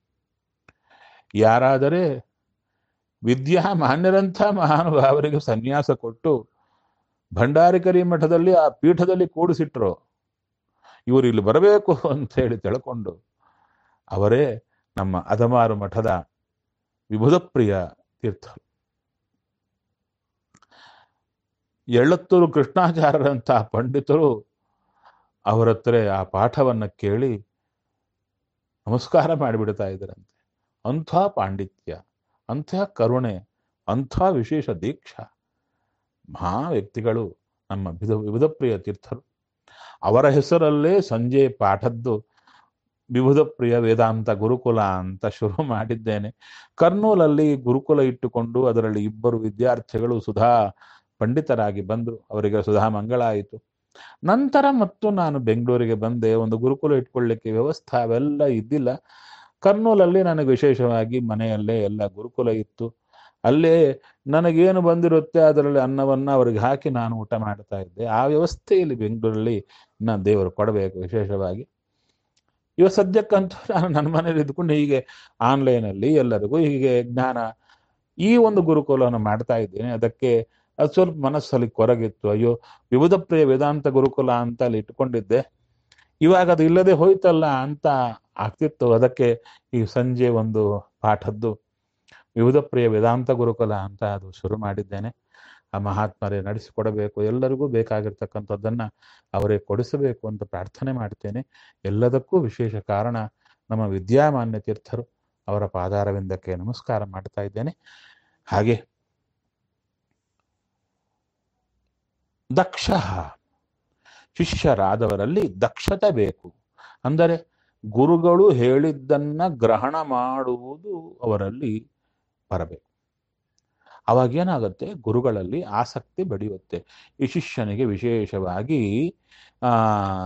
ಯಾರಾದರೆ ವಿದ್ಯಾ ಮಾನ್ಯರಂಥ ಮಹಾನುಭಾವರಿಗೆ ಸನ್ಯಾಸ ಕೊಟ್ಟು ಭಂಡಾರಿಕರಿ ಮಠದಲ್ಲಿ ಆ ಪೀಠದಲ್ಲಿ ಕೂಡಿಸಿಟ್ರು ಇವರು ಇಲ್ಲಿ ಬರಬೇಕು ಅಂತ ಹೇಳಿ ತಿಳ್ಕೊಂಡು ಅವರೇ ನಮ್ಮ ಅದಮಾರು ಮಠದ ವಿಭುಧಪ್ರಿಯ ತೀರ್ಥರು ಎಳ್ಳತ್ತೂರು ಕೃಷ್ಣಾಚಾರ್ಯರಂಥ ಪಂಡಿತರು ಅವರ ಹತ್ರ ಆ ಪಾಠವನ್ನ ಕೇಳಿ ನಮಸ್ಕಾರ ಮಾಡಿಬಿಡ್ತಾ ಇದ್ದರಂತೆ ಅಂಥ ಪಾಂಡಿತ್ಯ ಅಂಥ ಕರುಣೆ ಅಂಥ ವಿಶೇಷ ದೀಕ್ಷಾ ಮಹಾ ವ್ಯಕ್ತಿಗಳು ನಮ್ಮ ವಿಧ ವಿವಿಧಪ್ರಿಯ ತೀರ್ಥರು ಅವರ ಹೆಸರಲ್ಲೇ ಸಂಜೆ ಪಾಠದ್ದು ವಿವಿಧ ಪ್ರಿಯ ವೇದಾಂತ ಗುರುಕುಲ ಅಂತ ಶುರು ಮಾಡಿದ್ದೇನೆ ಕರ್ನೂಲಲ್ಲಿ ಗುರುಕುಲ ಇಟ್ಟುಕೊಂಡು ಅದರಲ್ಲಿ ಇಬ್ಬರು ವಿದ್ಯಾರ್ಥಿಗಳು ಸುಧಾ ಪಂಡಿತರಾಗಿ ಬಂದರು ಅವರಿಗೆ ಸುಧಾ ಮಂಗಳ ಆಯಿತು ನಂತರ ಮತ್ತು ನಾನು ಬೆಂಗಳೂರಿಗೆ ಬಂದೆ ಒಂದು ಗುರುಕುಲ ಇಟ್ಕೊಳ್ಳಿಕ್ಕೆ ವ್ಯವಸ್ಥೆ ಅವೆಲ್ಲ ಇದ್ದಿಲ್ಲ ಕರ್ನೂಲಲ್ಲಿ ನನಗೆ ವಿಶೇಷವಾಗಿ ಮನೆಯಲ್ಲೇ ಎಲ್ಲ ಗುರುಕುಲ ಇತ್ತು ಅಲ್ಲೇ ನನಗೇನು ಬಂದಿರುತ್ತೆ ಅದರಲ್ಲಿ ಅನ್ನವನ್ನ ಅವರಿಗೆ ಹಾಕಿ ನಾನು ಊಟ ಮಾಡ್ತಾ ಇದ್ದೆ ಆ ವ್ಯವಸ್ಥೆಯಲ್ಲಿ ಬೆಂಗಳೂರಲ್ಲಿ ನಾನು ದೇವರು ಕೊಡಬೇಕು ವಿಶೇಷವಾಗಿ ಇವ ಸದ್ಯಕ್ಕಂತೂ ನಾನು ನನ್ನ ಮನೇಲಿ ಇದ್ಕೊಂಡು ಹೀಗೆ ಆನ್ಲೈನಲ್ಲಿ ಎಲ್ಲರಿಗೂ ಹೀಗೆ ಜ್ಞಾನ ಈ ಒಂದು ಗುರುಕುಲವನ್ನು ಮಾಡ್ತಾ ಇದ್ದೇನೆ ಅದಕ್ಕೆ ಅದು ಸ್ವಲ್ಪ ಮನಸ್ಸಲ್ಲಿ ಕೊರಗಿತ್ತು ಅಯ್ಯೋ ವಿವಿಧ ಪ್ರಿಯ ವೇದಾಂತ ಗುರುಕುಲ ಅಂತ ಅಲ್ಲಿ ಇಟ್ಕೊಂಡಿದ್ದೆ ಇವಾಗ ಅದು ಇಲ್ಲದೆ ಹೋಯ್ತಲ್ಲ ಅಂತ ಆಗ್ತಿತ್ತು ಅದಕ್ಕೆ ಈ ಸಂಜೆ ಒಂದು ಪಾಠದ್ದು ವಿವಿಧ ಪ್ರಿಯ ವೇದಾಂತ ಗುರುಕುಲ ಅಂತ ಅದು ಶುರು ಮಾಡಿದ್ದೇನೆ ಆ ಮಹಾತ್ಮರೇ ನಡೆಸಿಕೊಡಬೇಕು ಎಲ್ಲರಿಗೂ ಬೇಕಾಗಿರ್ತಕ್ಕಂಥದ್ದನ್ನ ಅವರೇ ಕೊಡಿಸಬೇಕು ಅಂತ ಪ್ರಾರ್ಥನೆ ಮಾಡ್ತೇನೆ ಎಲ್ಲದಕ್ಕೂ ವಿಶೇಷ ಕಾರಣ ನಮ್ಮ ವಿದ್ಯಾಮಾನ್ಯ ತೀರ್ಥರು ಅವರ ಪಾದಾರವಿಂದಕ್ಕೆ ನಮಸ್ಕಾರ ಮಾಡ್ತಾ ಇದ್ದೇನೆ ಹಾಗೆ ದಕ್ಷ ಶಿಷ್ಯರಾದವರಲ್ಲಿ ದಕ್ಷತೆ ಬೇಕು ಅಂದರೆ ಗುರುಗಳು ಹೇಳಿದ್ದನ್ನ ಗ್ರಹಣ ಮಾಡುವುದು ಅವರಲ್ಲಿ ಬರಬೇಕು ಅವಾಗ ಏನಾಗುತ್ತೆ ಗುರುಗಳಲ್ಲಿ ಆಸಕ್ತಿ ಬೆಳೆಯುತ್ತೆ ಈ ಶಿಷ್ಯನಿಗೆ ವಿಶೇಷವಾಗಿ ಆ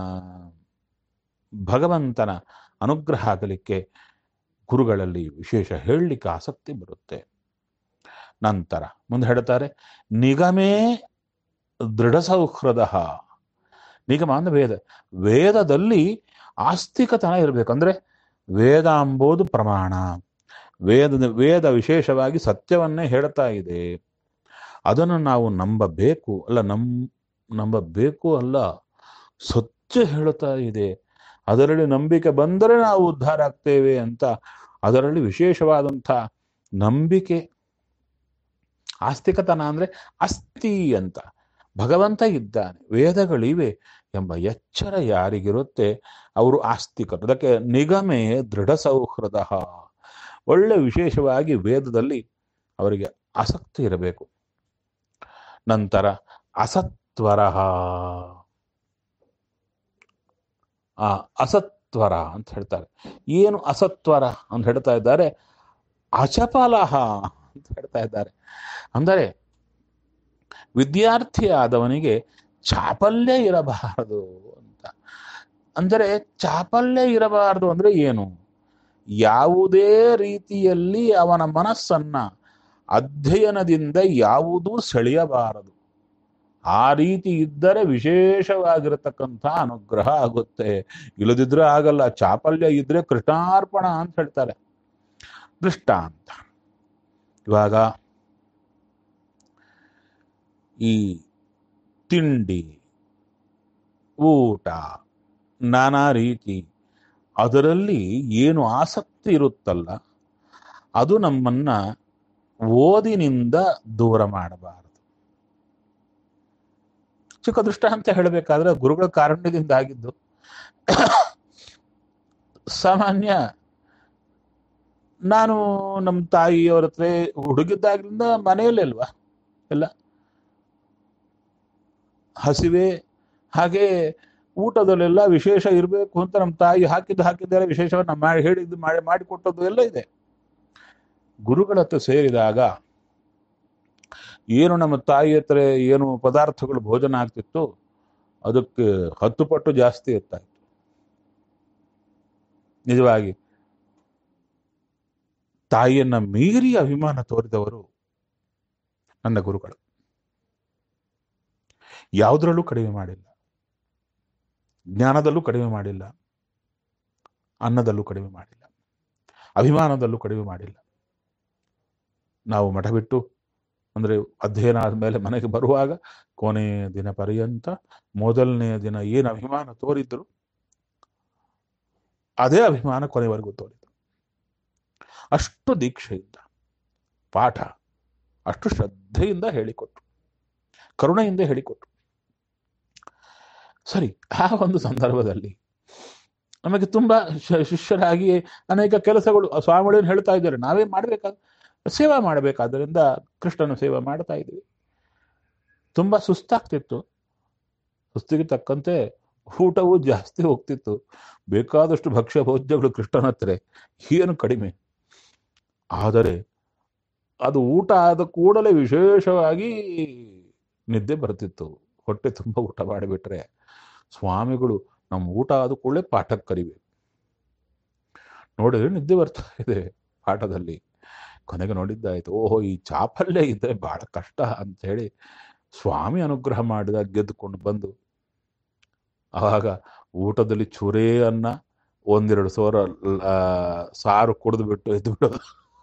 ಭಗವಂತನ ಅನುಗ್ರಹ ಆಗಲಿಕ್ಕೆ ಗುರುಗಳಲ್ಲಿ ವಿಶೇಷ ಹೇಳಲಿಕ್ಕೆ ಆಸಕ್ತಿ ಬರುತ್ತೆ ನಂತರ ಮುಂದೆ ಹೇಳ್ತಾರೆ ನಿಗಮೇ ದೃಢ ಸೌಹೃದ ನಿಗಮ ಅಂದ್ರೆ ವೇದ ವೇದದಲ್ಲಿ ಆಸ್ತಿಕತನ ಇರಬೇಕು ಅಂದ್ರೆ ವೇದ ಅಂಬೋದು ಪ್ರಮಾಣ ವೇದ ವೇದ ವಿಶೇಷವಾಗಿ ಸತ್ಯವನ್ನೇ ಹೇಳ್ತಾ ಇದೆ ಅದನ್ನು ನಾವು ನಂಬಬೇಕು ಅಲ್ಲ ನಂ ನಂಬಬೇಕು ಅಲ್ಲ ಸತ್ಯ ಹೇಳ್ತಾ ಇದೆ ಅದರಲ್ಲಿ ನಂಬಿಕೆ ಬಂದರೆ ನಾವು ಉದ್ಧಾರ ಆಗ್ತೇವೆ ಅಂತ ಅದರಲ್ಲಿ ವಿಶೇಷವಾದಂಥ ನಂಬಿಕೆ ಆಸ್ತಿಕತನ ಅಂದ್ರೆ ಅಸ್ತಿ ಅಂತ ಭಗವಂತ ಇದ್ದಾನೆ ವೇದಗಳಿವೆ ಎಂಬ ಎಚ್ಚರ ಯಾರಿಗಿರುತ್ತೆ ಅವರು ಆಸ್ತಿಕರು ಅದಕ್ಕೆ ನಿಗಮೆ ದೃಢ ಸೌಹೃದ ಒಳ್ಳೆ ವಿಶೇಷವಾಗಿ ವೇದದಲ್ಲಿ ಅವರಿಗೆ ಆಸಕ್ತಿ ಇರಬೇಕು ನಂತರ ಅಸತ್ವರ ಆ ಅಸತ್ವರ ಅಂತ ಹೇಳ್ತಾರೆ ಏನು ಅಸತ್ವರ ಅಂತ ಹೇಳ್ತಾ ಇದ್ದಾರೆ ಅಚಪಲಹ ಅಂತ ಹೇಳ್ತಾ ಇದ್ದಾರೆ ಅಂದರೆ ವಿದ್ಯಾರ್ಥಿ ಆದವನಿಗೆ ಚಾಪಲ್ಯ ಇರಬಾರದು ಅಂತ ಅಂದರೆ ಚಾಪಲ್ಯ ಇರಬಾರದು ಅಂದ್ರೆ ಏನು ಯಾವುದೇ ರೀತಿಯಲ್ಲಿ ಅವನ ಮನಸ್ಸನ್ನ ಅಧ್ಯಯನದಿಂದ ಯಾವುದೂ ಸೆಳೆಯಬಾರದು ಆ ರೀತಿ ಇದ್ದರೆ ವಿಶೇಷವಾಗಿರತಕ್ಕಂಥ ಅನುಗ್ರಹ ಆಗುತ್ತೆ ಇಲ್ಲದಿದ್ರೆ ಆಗಲ್ಲ ಚಾಪಲ್ಯ ಇದ್ರೆ ಕೃಷ್ಣಾರ್ಪಣ ಅಂತ ಹೇಳ್ತಾರೆ ದೃಷ್ಟಾಂತ ಇವಾಗ ಈ ತಿಂಡಿ ಊಟ ನಾನಾ ರೀತಿ ಅದರಲ್ಲಿ ಏನು ಆಸಕ್ತಿ ಇರುತ್ತಲ್ಲ ಅದು ನಮ್ಮನ್ನ ಓದಿನಿಂದ ದೂರ ಮಾಡಬಾರದು ಚಿಕ್ಕ ದೃಷ್ಟಾಂತ ಹೇಳಬೇಕಾದ್ರೆ ಗುರುಗಳ ಕಾರುಣ್ಯದಿಂದ ಆಗಿದ್ದು ಸಾಮಾನ್ಯ ನಾನು ನಮ್ಮ ತಾಯಿಯವರ ಹತ್ರ ಹುಡುಗಿದ್ದಾಗ್ಲಿಂದ ಮನೆಯಲ್ಲೇ ಅಲ್ವಾ ಎಲ್ಲ ಹಸಿವೆ ಹಾಗೆ ಊಟದಲ್ಲೆಲ್ಲ ವಿಶೇಷ ಇರಬೇಕು ಅಂತ ನಮ್ಮ ತಾಯಿ ಹಾಕಿದ್ದು ಹಾಕಿದ್ದಾರೆ ವಿಶೇಷವಾಗಿ ನಮ್ಮ ಮಾಡಿ ಹೇಳಿದ್ದು ಮಾಡಿ ಮಾಡಿಕೊಟ್ಟದ್ದು ಎಲ್ಲ ಇದೆ ಗುರುಗಳ ಹತ್ರ ಸೇರಿದಾಗ ಏನು ನಮ್ಮ ತಾಯಿ ಹತ್ರ ಏನು ಪದಾರ್ಥಗಳು ಭೋಜನ ಆಗ್ತಿತ್ತು ಅದಕ್ಕೆ ಹತ್ತು ಪಟ್ಟು ಜಾಸ್ತಿ ಇರ್ತಾಯಿತ್ತು ನಿಜವಾಗಿ ತಾಯಿಯನ್ನ ಮೀರಿ ಅಭಿಮಾನ ತೋರಿದವರು ನನ್ನ ಗುರುಗಳು ಯಾವುದರಲ್ಲೂ ಕಡಿಮೆ ಮಾಡಿಲ್ಲ ಜ್ಞಾನದಲ್ಲೂ ಕಡಿಮೆ ಮಾಡಿಲ್ಲ ಅನ್ನದಲ್ಲೂ ಕಡಿಮೆ ಮಾಡಿಲ್ಲ ಅಭಿಮಾನದಲ್ಲೂ ಕಡಿಮೆ ಮಾಡಿಲ್ಲ ನಾವು ಮಠ ಬಿಟ್ಟು ಅಂದರೆ ಅಧ್ಯಯನ ಆದಮೇಲೆ ಮನೆಗೆ ಬರುವಾಗ ಕೊನೆಯ ದಿನ ಪರ್ಯಂತ ಮೊದಲನೆಯ ದಿನ ಏನು ಅಭಿಮಾನ ತೋರಿದ್ರು ಅದೇ ಅಭಿಮಾನ ಕೊನೆವರೆಗೂ ತೋರಿದ್ರು ಅಷ್ಟು ದೀಕ್ಷೆಯಿಂದ ಪಾಠ ಅಷ್ಟು ಶ್ರದ್ಧೆಯಿಂದ ಹೇಳಿಕೊಟ್ರು ಕರುಣೆಯಿಂದ ಹೇಳಿಕೊಟ್ರು ಸರಿ ಆ ಒಂದು ಸಂದರ್ಭದಲ್ಲಿ ನಮಗೆ ತುಂಬಾ ಶ- ಶಿಷ್ಯರಾಗಿ ಅನೇಕ ಕೆಲಸಗಳು ಆ ಸ್ವಾಮಿಗಳೇನು ಹೇಳ್ತಾ ಇದ್ದಾರೆ ನಾವೇ ಮಾಡಬೇಕಾದ ಸೇವಾ ಮಾಡಬೇಕಾದ್ರಿಂದ ಕೃಷ್ಣನ ಸೇವೆ ಮಾಡ್ತಾ ಇದ್ವಿ ತುಂಬಾ ಸುಸ್ತಾಗ್ತಿತ್ತು ಸುಸ್ತಿಗೆ ತಕ್ಕಂತೆ ಊಟವೂ ಜಾಸ್ತಿ ಹೋಗ್ತಿತ್ತು ಬೇಕಾದಷ್ಟು ಭಕ್ಷ್ಯ ಭೋಜ್ಯಗಳು ಕೃಷ್ಣನ ಹತ್ರ ಏನು ಕಡಿಮೆ ಆದರೆ ಅದು ಊಟ ಆದ ಕೂಡಲೇ ವಿಶೇಷವಾಗಿ ನಿದ್ದೆ ಬರ್ತಿತ್ತು ಹೊಟ್ಟೆ ತುಂಬ ಊಟ ಮಾಡಿಬಿಟ್ರೆ ಸ್ವಾಮಿಗಳು ನಮ್ಮ ಊಟ ಆದ ಕೂಡಲೇ ಪಾಠಕ್ಕೆ ಕರಿಬೇಕು ನೋಡಿದ್ರೆ ನಿದ್ದೆ ಬರ್ತಾ ಇದೆ ಪಾಠದಲ್ಲಿ ಕೊನೆಗೆ ನೋಡಿದ್ದಾಯ್ತು ಓಹೋ ಈ ಚಾಪಲ್ಯ ಇದ್ರೆ ಬಹಳ ಕಷ್ಟ ಅಂತ ಹೇಳಿ ಸ್ವಾಮಿ ಅನುಗ್ರಹ ಮಾಡಿದ ಗೆದ್ದುಕೊಂಡು ಬಂದು ಆವಾಗ ಊಟದಲ್ಲಿ ಚೂರೇ ಅನ್ನ ಒಂದೆರಡು ಸೋರ ಆ, ಸಾರು ಕುಡಿದು ಬಿಟ್ಟು ಎದ್ದು ಬಿಡೋದು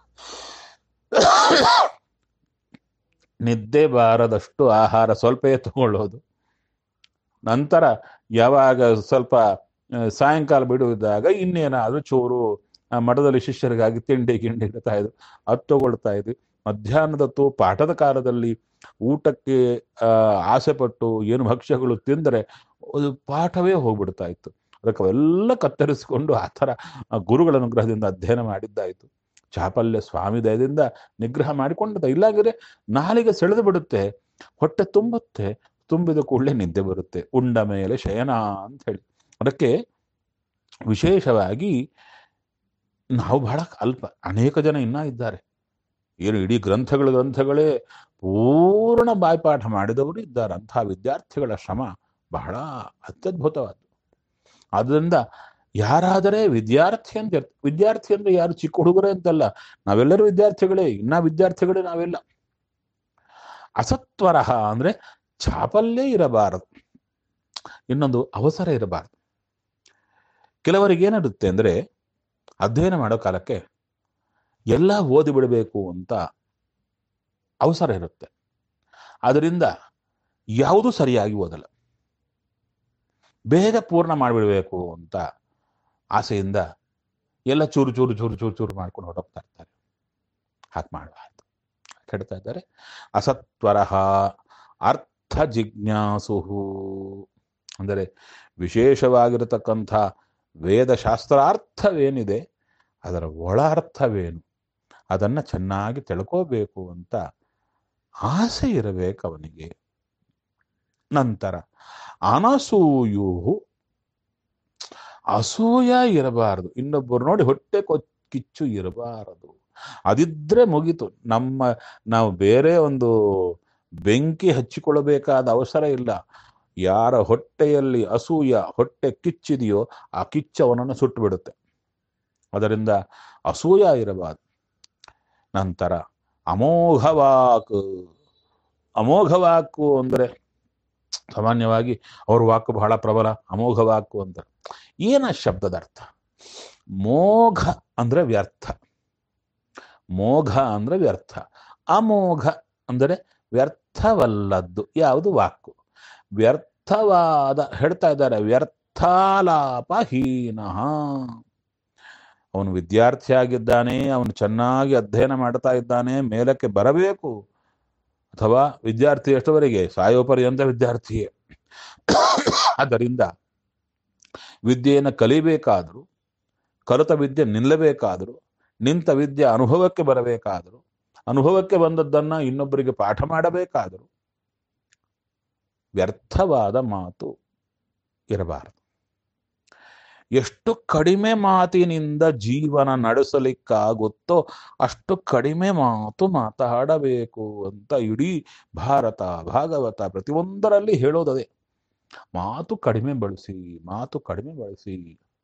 ನಿದ್ದೆ ಬಾರದಷ್ಟು ಆಹಾರ ಸ್ವಲ್ಪವೇ ತಗೊಳ್ಳೋದು ನಂತರ ಯಾವಾಗ ಸ್ವಲ್ಪ ಆ, ಸಾಯಂಕಾಲ ಬಿಡುವುದಾಗ ಇನ್ನೇನಾದ್ರೂ ಚೂರು ಆ, ಮಠದಲ್ಲಿ ಶಿಷ್ಯರಿಗಾಗಿ ತಿಂಡಿ ಗಿಂಡಿ ಇಡ್ತಾ ಇದ್ರು ಅದು ತಗೊಳ್ತಾ ಇದ್ವಿ ಮಧ್ಯಾಹ್ನದತ್ತು ಪಾಠದ ಕಾಲದಲ್ಲಿ ಊಟಕ್ಕೆ ಆ, ಆಸೆ ಪಟ್ಟು ಏನು ಭಕ್ಷ್ಯಗಳು ತಿಂದರೆ ಅದು ಪಾಠವೇ ಹೋಗ್ಬಿಡ್ತಾ ಇತ್ತು ಅದಕ್ಕೆ ಅವೆಲ್ಲ ಕತ್ತರಿಸಿಕೊಂಡು ಆ ಥರ ಆ ಗುರುಗಳ ಅನುಗ್ರಹದಿಂದ ಅಧ್ಯಯನ ಮಾಡಿದ್ದಾಯಿತು ಚಾಪಲ್ಯ ಸ್ವಾಮಿ ದಯದಿಂದ ನಿಗ್ರಹ ಮಾಡಿಕೊಂಡದ ಇಲ್ಲಾಗಿದ್ರೆ ನಾಲಿಗೆ ಸೆಳೆದು ಬಿಡುತ್ತೆ ಹೊಟ್ಟೆ ತುಂಬುತ್ತೆ ತುಂಬಿದ ಕೂಡಲೇ ನಿದ್ದೆ ಬರುತ್ತೆ ಉಂಡ ಮೇಲೆ ಶಯನ ಅಂತ ಹೇಳಿ ಅದಕ್ಕೆ ವಿಶೇಷವಾಗಿ ನಾವು ಬಹಳ ಅಲ್ಪ ಅನೇಕ ಜನ ಇನ್ನ ಇದ್ದಾರೆ ಏನು ಇಡೀ ಗ್ರಂಥಗಳ ಗ್ರಂಥಗಳೇ ಪೂರ್ಣ ಬಾಯ್ಪಾಠ ಮಾಡಿದವರು ಇದ್ದಾರೆ ಅಂತಹ ವಿದ್ಯಾರ್ಥಿಗಳ ಶ್ರಮ ಬಹಳ ಅತ್ಯದ್ಭುತವಾದ್ದು ಆದ್ದರಿಂದ ಯಾರಾದರೆ ವಿದ್ಯಾರ್ಥಿ ಅಂತ ಇರ್ತ- ವಿದ್ಯಾರ್ಥಿ ಅಂದ್ರೆ ಯಾರು ಚಿಕ್ಕ ಹುಡುಗರೇ ಅಂತಲ್ಲ ನಾವೆಲ್ಲರೂ ವಿದ್ಯಾರ್ಥಿಗಳೇ ಇನ್ನ ವಿದ್ಯಾರ್ಥಿಗಳೇ ನಾವೆಲ್ಲ ಅಸತ್ವರಹ ಅಂದ್ರೆ ಚಾಪಲ್ಯ ಇರಬಾರದು ಇನ್ನೊಂದು ಅವಸರ ಇರಬಾರದು ಕೆಲವರಿಗೆ ಏನಿರುತ್ತೆ ಅಂದ್ರೆ ಅಧ್ಯಯನ ಮಾಡೋ ಕಾಲಕ್ಕೆ ಎಲ್ಲ ಓದಿ ಬಿಡಬೇಕು ಅಂತ ಅವಸರ ಇರುತ್ತೆ ಅದರಿಂದ ಯಾವುದೂ ಸರಿಯಾಗಿ ಓದಲ್ಲ ಬೇಗ ಪೂರ್ಣ ಮಾಡಿಬಿಡಬೇಕು ಅಂತ ಆಸೆಯಿಂದ ಎಲ್ಲ ಚೂರು ಚೂರು ಚೂರು ಚೂರು ಚೂರು ಮಾಡ್ಕೊಂಡು ಹೊರಟೋಗ್ತಾ ಇರ್ತಾರೆ ಹಾಗೆ ಮಾಡಬಾರ್ದು ಹೇಳ್ತಾ ಇದ್ದಾರೆ ಅಸತ್ವರಹ ಅರ್ಥ ಜಿಜ್ಞಾಸು ಅಂದರೆ ವಿಶೇಷವಾಗಿರತಕ್ಕಂಥ ವೇದಶಾಸ್ತ್ರಾರ್ಥವೇನಿದೆ ಅದರ ಒಳ ಅರ್ಥವೇನು ಅದನ್ನು ಚೆನ್ನಾಗಿ ತಿಳ್ಕೋಬೇಕು ಅಂತ ಆಸೆ ಇರಬೇಕು ಅವನಿಗೆ ನಂತರ ಅನಸೂಯು ಅಸೂಯ ಇರಬಾರದು ಇನ್ನೊಬ್ಬರು ನೋಡಿ ಹೊಟ್ಟೆ ಕೊ ಕಿಚ್ಚು ಇರಬಾರದು ಅದಿದ್ರೆ ಮುಗೀತು ನಮ್ಮ ನಾವು ಬೇರೆ ಒಂದು ಬೆಂಕಿ ಹಚ್ಚಿಕೊಳ್ಳಬೇಕಾದ ಅವಸರ ಇಲ್ಲ ಯಾರ ಹೊಟ್ಟೆಯಲ್ಲಿ ಅಸೂಯ ಹೊಟ್ಟೆ ಕಿಚ್ಚಿದೆಯೋ ಆ ಕಿಚ್ಚವನನ್ನು ಸುಟ್ಟು ಬಿಡುತ್ತೆ ಅದರಿಂದ ಅಸೂಯ ಇರಬಾರದು ನಂತರ ಅಮೋಘವಾಕ್ ಅಮೋಘವಾಕು ಅಂದರೆ ಸಾಮಾನ್ಯವಾಗಿ ಅವ್ರ ವಾಕು ಬಹಳ ಪ್ರಬಲ ಅಮೋಘವಾಕು ಅಂತ ಏನ ಶಬ್ದದ ಅರ್ಥ ಮೋಘ ಅಂದ್ರೆ ವ್ಯರ್ಥ ಮೋಘ ಅಂದ್ರೆ ವ್ಯರ್ಥ ಅಮೋಘ ಅಂದರೆ ವ್ಯರ್ಥವಲ್ಲದ್ದು ಯಾವುದು ವಾಕು ವ್ಯರ್ಥವಾದ ಹೇಳ್ತಾ ಇದ್ದಾರೆ ವ್ಯರ್ಥಾಲಾಪಹೀನ ಅವನು ವಿದ್ಯಾರ್ಥಿಯಾಗಿದ್ದಾನೆ ಅವನು ಚೆನ್ನಾಗಿ ಅಧ್ಯಯನ ಮಾಡ್ತಾ ಇದ್ದಾನೆ ಮೇಲಕ್ಕೆ ಬರಬೇಕು ಅಥವಾ ವಿದ್ಯಾರ್ಥಿ ಎಷ್ಟವರೆಗೆ ಸಾಯೋ ಪರ್ಯಂತ ವಿದ್ಯಾರ್ಥಿಯೇ ಆದ್ದರಿಂದ ವಿದ್ಯೆಯನ್ನು ಕಲಿಬೇಕಾದರೂ ಕಲಿತ ವಿದ್ಯೆ ನಿಲ್ಲಬೇಕಾದರೂ ನಿಂತ ವಿದ್ಯೆ ಅನುಭವಕ್ಕೆ ಬರಬೇಕಾದರೂ ಅನುಭವಕ್ಕೆ ಬಂದದ್ದನ್ನ ಇನ್ನೊಬ್ಬರಿಗೆ ಪಾಠ ಮಾಡಬೇಕಾದರೂ ವ್ಯರ್ಥವಾದ ಮಾತು ಇರಬಾರದು ಎಷ್ಟು ಕಡಿಮೆ ಮಾತಿನಿಂದ ಜೀವನ ನಡೆಸಲಿಕ್ಕಾಗುತ್ತೋ ಅಷ್ಟು ಕಡಿಮೆ ಮಾತು ಮಾತಾಡಬೇಕು ಅಂತ ಇಡೀ ಭಾರತ ಭಾಗವತ ಪ್ರತಿಯೊಂದರಲ್ಲಿ ಹೇಳೋದದೇ ಮಾತು ಕಡಿಮೆ ಬಳಸಿ ಮಾತು ಕಡಿಮೆ ಬಳಸಿ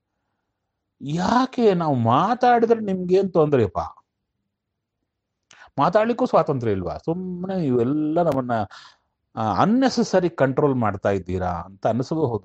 ಯಾಕೆ ನಾವು ಮಾತಾಡಿದ್ರೆ ನಿಮ್ಗೇನ್ ತೊಂದರೆಪ್ಪ ಮಾತಾಡ್ಲಿಕ್ಕೂ ಸ್ವಾತಂತ್ರ್ಯ ಇಲ್ವಾ ಸುಮ್ಮನೆ ಇವೆಲ್ಲ ನಮ್ಮನ್ನ ಅನ್ನೆಸೆಸರಿ ಕಂಟ್ರೋಲ್ ಮಾಡ್ತಾ ಇದ್ದೀರಾ ಅಂತ ಅನಿಸಬಹುದು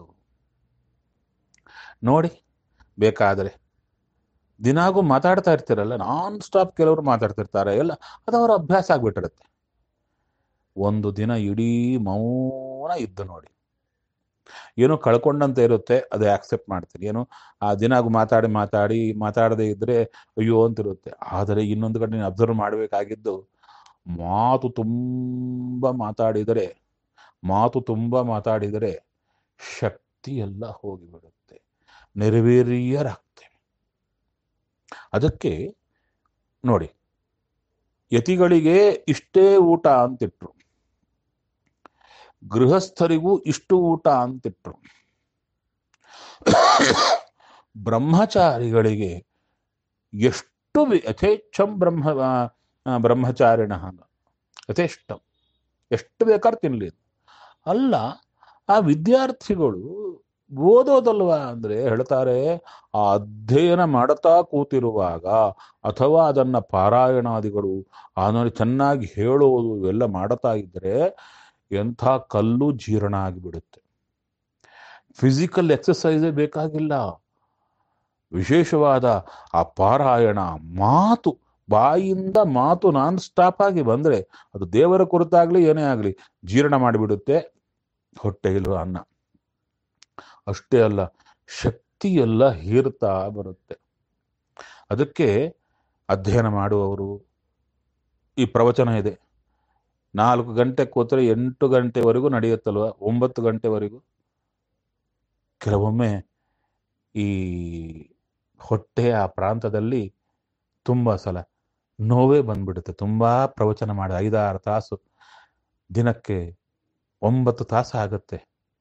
ನೋಡಿ ಬೇಕಾದರೆ ದಿನಾಗೂ ಮಾತಾಡ್ತಾ ಇರ್ತೀರಲ್ಲ ನಾನ್ ಸ್ಟಾಪ್ ಕೆಲವರು ಮಾತಾಡ್ತಿರ್ತಾರೆ ಎಲ್ಲ ಅದು ಅವರ ಅಭ್ಯಾಸ ಆಗ್ಬಿಟ್ಟಿರುತ್ತೆ ಒಂದು ದಿನ ಇಡೀ ಮೌನ ಇದ್ದು ನೋಡಿ ಏನೋ ಕಳ್ಕೊಂಡಂತೆ ಇರುತ್ತೆ ಅದು ಆಕ್ಸೆಪ್ಟ್ ಮಾಡ್ತೀನಿ ಏನೋ ಆ ದಿನಾಗೂ ಮಾತಾಡಿ ಮಾತಾಡಿ ಮಾತಾಡದೇ ಇದ್ರೆ ಅಯ್ಯೋ ಅಂತಿರುತ್ತೆ ಆದರೆ ಇನ್ನೊಂದು ಕಡೆ ನೀನು ಅಬ್ಸರ್ವ್ ಮಾಡಬೇಕಾಗಿದ್ದು ಮಾತು ತುಂಬ ಮಾತಾಡಿದರೆ ಮಾತು ತುಂಬ ಮಾತಾಡಿದರೆ ಶಕ್ತಿ ಎಲ್ಲ ಹೋಗಿಬಿಡುತ್ತೆ ನಿರ್ವೀರ್ಯರಾಗ್ತೇವೆ ಅದಕ್ಕೆ ನೋಡಿ ಯತಿಗಳಿಗೆ ಇಷ್ಟೇ ಊಟ ಅಂತಿಟ್ರು ಗೃಹಸ್ಥರಿಗೂ ಇಷ್ಟು ಊಟ ಅಂತಿಟ್ರು ಬ್ರಹ್ಮಚಾರಿಗಳಿಗೆ ಎಷ್ಟು ಯಥೇಚ್ಛಂ ಬ್ರಹ್ಮ ಬ್ರಹ್ಮಚಾರಿಣ ಯಥೇಷ್ಟಂ ಎಷ್ಟು ಬೇಕಾದ್ರೆ ತಿನ್ಲಿ ಅಲ್ಲ ಆ ವಿದ್ಯಾರ್ಥಿಗಳು ಓದೋದಲ್ವಾ ಅಂದ್ರೆ ಹೇಳ್ತಾರೆ ಆ ಅಧ್ಯಯನ ಮಾಡುತ್ತಾ ಕೂತಿರುವಾಗ ಅಥವಾ ಅದನ್ನ ಪಾರಾಯಣಾದಿಗಳು ಆಮೇಲೆ ಚೆನ್ನಾಗಿ ಹೇಳೋದು ಇವೆಲ್ಲ ಮಾಡುತ್ತಾ ಇದ್ರೆ ಎಂಥ ಕಲ್ಲು ಜೀರ್ಣ ಆಗಿಬಿಡುತ್ತೆ ಫಿಸಿಕಲ್ ಎಕ್ಸಸೈಸೇ ಬೇಕಾಗಿಲ್ಲ ವಿಶೇಷವಾದ ಆ ಪಾರಾಯಣ ಮಾತು ಬಾಯಿಂದ ಮಾತು ನಾನ್ ಸ್ಟಾಪ್ ಆಗಿ ಬಂದ್ರೆ ಅದು ದೇವರ ಕುರಿತಾಗ್ಲಿ ಏನೇ ಆಗಲಿ ಜೀರ್ಣ ಮಾಡಿಬಿಡುತ್ತೆ ಹೊಟ್ಟೆಗಿರುವ ಅನ್ನ ಅಷ್ಟೇ ಅಲ್ಲ ಶಕ್ತಿ ಎಲ್ಲ ಹೀರ್ತಾ ಬರುತ್ತೆ ಅದಕ್ಕೆ ಅಧ್ಯಯನ ಮಾಡುವವರು ಈ ಪ್ರವಚನ ಇದೆ ನಾಲ್ಕು ಗಂಟೆ ಕೂತ್ರೆ ಎಂಟು ಗಂಟೆವರೆಗೂ ನಡೆಯುತ್ತಲ್ವ ಒಂಬತ್ತು ಗಂಟೆವರೆಗೂ ಕೆಲವೊಮ್ಮೆ ಈ ಹೊಟ್ಟೆ ಆ ಪ್ರಾಂತದಲ್ಲಿ ತುಂಬ ಸಲ ನೋವೇ ಬಂದ್ಬಿಡುತ್ತೆ ತುಂಬಾ ಪ್ರವಚನ ಮಾಡಿ ಐದಾರು ತಾಸು ದಿನಕ್ಕೆ ಒಂಬತ್ತು ತಾಸು ಆಗುತ್ತೆ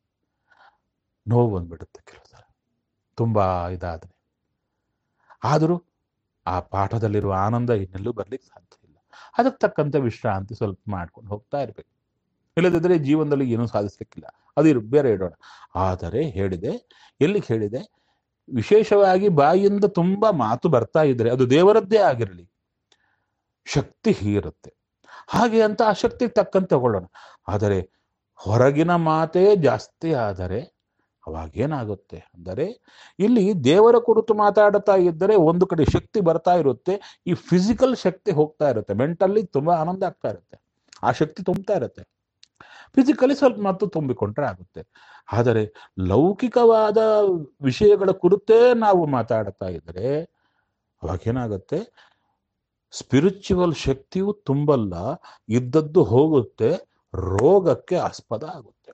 ನೋವು ಬಂದ್ಬಿಡುತ್ತೆ ಕೆಲವು ಸಲ ತುಂಬಾ ಇದಾದ್ರೆ ಆದರೂ ಆ ಪಾಠದಲ್ಲಿರುವ ಆನಂದ ಇನ್ನೆಲ್ಲೂ ಬರ್ಲಿಕ್ಕೆ ಸಾಧ್ಯ ಇಲ್ಲ ಅದಕ್ಕೆ ತಕ್ಕಂತೆ ವಿಶ್ರಾಂತಿ ಸ್ವಲ್ಪ ಮಾಡ್ಕೊಂಡು ಹೋಗ್ತಾ ಇರ್ಬೇಕು ಇಲ್ಲದಿದ್ರೆ ಜೀವನದಲ್ಲಿ ಏನೂ ಸಾಧಿಸ್ಲಿಕ್ಕಿಲ್ಲ ಅದು ಇರು ಬೇರೆ ಇಡೋಣ ಆದರೆ ಹೇಳಿದೆ ಎಲ್ಲಿಗೆ ಹೇಳಿದೆ ವಿಶೇಷವಾಗಿ ಬಾಯಿಂದ ತುಂಬಾ ಮಾತು ಬರ್ತಾ ಇದ್ರೆ ಅದು ದೇವರದ್ದೇ ಆಗಿರಲಿ ಶಕ್ತಿ ಹೀರುತ್ತೆ ಹಾಗೆ ಅಂತ ಆ ಶಕ್ತಿಗೆ ತಕ್ಕಂತೆ ತಗೊಳ್ಳೋಣ ಆದರೆ ಹೊರಗಿನ ಮಾತೇ ಜಾಸ್ತಿ ಆದರೆ ಅವಾಗೇನಾಗುತ್ತೆ ಅಂದರೆ ಇಲ್ಲಿ ದೇವರ ಕುರಿತು ಮಾತಾಡುತ್ತಾ ಇದ್ದರೆ ಒಂದು ಕಡೆ ಶಕ್ತಿ ಬರ್ತಾ ಇರುತ್ತೆ ಈ ಫಿಸಿಕಲ್ ಶಕ್ತಿ ಹೋಗ್ತಾ ಇರುತ್ತೆ ಮೆಂಟಲ್ಲಿ ತುಂಬಾ ಆನಂದ ಆಗ್ತಾ ಇರುತ್ತೆ ಆ ಶಕ್ತಿ ತುಂಬ್ತಾ ಇರುತ್ತೆ ಫಿಸಿಕಲಿ ಸ್ವಲ್ಪ ಮತ್ತು ತುಂಬಿಕೊಂಡ್ರೆ ಆಗುತ್ತೆ ಆದರೆ ಲೌಕಿಕವಾದ ವಿಷಯಗಳ ಕುರಿತೇ ನಾವು ಮಾತಾಡ್ತಾ ಇದ್ರೆ ಅವಾಗೇನಾಗುತ್ತೆ ಸ್ಪಿರಿಚುವಲ್ ಶಕ್ತಿಯು ತುಂಬಲ್ಲ ಇದ್ದದ್ದು ಹೋಗುತ್ತೆ ರೋಗಕ್ಕೆ ಆಸ್ಪದ ಆಗುತ್ತೆ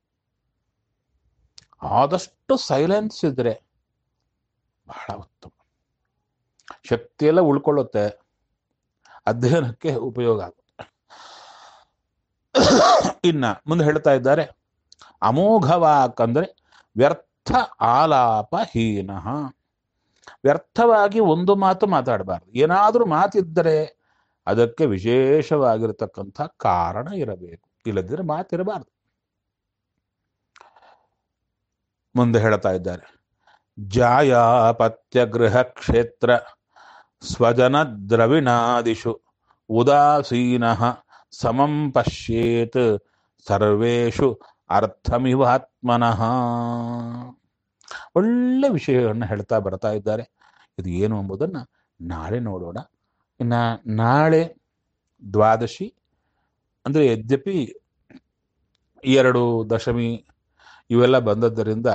ಆದಷ್ಟು ಸೈಲೆನ್ಸ್ ಇದ್ರೆ ಬಹಳ ಉತ್ತಮ ಶಕ್ತಿ ಎಲ್ಲ ಉಳ್ಕೊಳ್ಳುತ್ತೆ ಅಧ್ಯಯನಕ್ಕೆ ಉಪಯೋಗ ಆಗುತ್ತೆ ಇನ್ನ ಮುಂದೆ ಹೇಳ್ತಾ ಇದ್ದಾರೆ ಅಮೋಘವಾಕ್ ಅಂದ್ರೆ ವ್ಯರ್ಥ ಆಲಾಪಹೀನ ವ್ಯರ್ಥವಾಗಿ ಒಂದು ಮಾತು ಮಾತಾಡಬಾರ್ದು ಏನಾದರೂ ಮಾತಿದ್ದರೆ ಅದಕ್ಕೆ ವಿಶೇಷವಾಗಿರತಕ್ಕಂಥ ಕಾರಣ ಇರಬೇಕು ಇಲ್ಲದಿದ್ರೆ ಮಾತಿರಬಾರದು ಮುಂದೆ ಹೇಳ್ತಾ ಇದ್ದಾರೆ ಜಾಯಾಪತ್ಯ ಗೃಹ ಕ್ಷೇತ್ರ ಸ್ವಜನ ದ್ರವಿಣಾದಿಷು ಉದಾಸೀನ ಸಮಂ ಪಶ್ಯೇತ್ ಸರ್ವೇಷು ಅರ್ಥಮಿವಾತ್ಮನಃ ಒಳ್ಳೆ ವಿಷಯವನ್ನು ಹೇಳ್ತಾ ಬರ್ತಾ ಇದ್ದಾರೆ ಇದು ಏನು ಎಂಬುದನ್ನು ನಾಳೆ ನೋಡೋಣ ಇನ್ನು ನಾಳೆ ದ್ವಾದಶಿ ಅಂದರೆ ಯದ್ಯಪಿ ಎರಡು ದಶಮಿ ಇವೆಲ್ಲ ಬಂದದ್ದರಿಂದ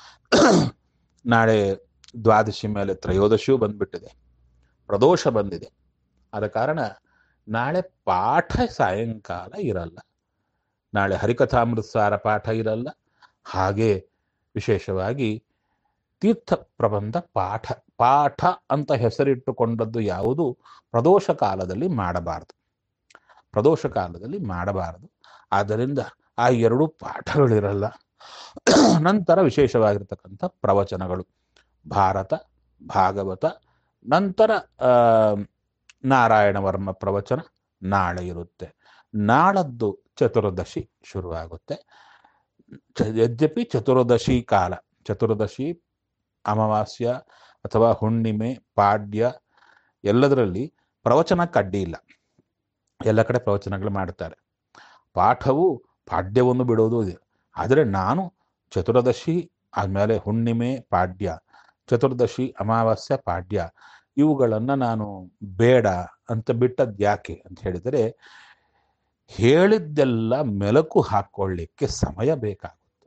ನಾಳೆ ದ್ವಾದಶಿ ಮೇಲೆ ತ್ರಯೋದಶಿಯೂ ಬಂದ್ಬಿಟ್ಟಿದೆ ಪ್ರದೋಷ ಬಂದಿದೆ ಆದ ಕಾರಣ ನಾಳೆ ಪಾಠ ಸಾಯಂಕಾಲ ಇರಲ್ಲ ನಾಳೆ ಹರಿಕಥಾಮೃತಸಾರ ಪಾಠ ಇರಲ್ಲ ಹಾಗೆ ವಿಶೇಷವಾಗಿ ತೀರ್ಥ ಪ್ರಬಂಧ ಪಾಠ ಪಾಠ ಅಂತ ಹೆಸರಿಟ್ಟುಕೊಂಡದ್ದು ಯಾವುದು ಪ್ರದೋಷ ಕಾಲದಲ್ಲಿ ಮಾಡಬಾರದು ಪ್ರದೋಷ ಕಾಲದಲ್ಲಿ ಮಾಡಬಾರದು ಆದ್ದರಿಂದ ಆ ಎರಡು ಪಾಠಗಳಿರಲ್ಲ ನಂತರ ವಿಶೇಷವಾಗಿರ್ತಕ್ಕಂಥ ಪ್ರವಚನಗಳು ಭಾರತ ಭಾಗವತ ನಂತರ ಆ, ನಾರಾಯಣ ವರ್ಮ ಪ್ರವಚನ ನಾಳೆ ಇರುತ್ತೆ ನಾಳದ್ದು ಚತುರ್ದಶಿ ಶುರುವಾಗುತ್ತೆ ಚ- ಯದ್ಯಪಿ ಚತುರ್ದಶಿ ಕಾಲ ಚತುರ್ದಶಿ ಅಮಾವಾಸ್ಯ ಅಥವಾ ಹುಣ್ಣಿಮೆ ಪಾಡ್ಯ ಎಲ್ಲದರಲ್ಲಿ ಪ್ರವಚನಕ್ಕೆ ಅಡ್ಡಿ ಇಲ್ಲ ಎಲ್ಲ ಕಡೆ ಪ್ರವಚನಗಳು ಮಾಡ್ತಾರೆ ಪಾಠವು ಪಾಡ್ಯವನ್ನು ಬಿಡೋದು ಇದೆ ಆದರೆ ನಾನು ಚತುರ್ದಶಿ ಆದಮೇಲೆ ಹುಣ್ಣಿಮೆ ಪಾಡ್ಯ ಚತುರ್ದಶಿ ಅಮಾವಾಸ್ಯ ಪಾಡ್ಯ ಇವುಗಳನ್ನು ನಾನು ಬೇಡ ಅಂತ ಬಿಟ್ಟದ್ದು ಯಾಕೆ ಅಂತ ಹೇಳಿದರೆ ಹೇಳಿದ್ದೆಲ್ಲ ಮೆಲುಕು ಹಾಕ್ಕೊಳ್ಳಿಕ್ಕೆ ಸಮಯ ಬೇಕಾಗುತ್ತೆ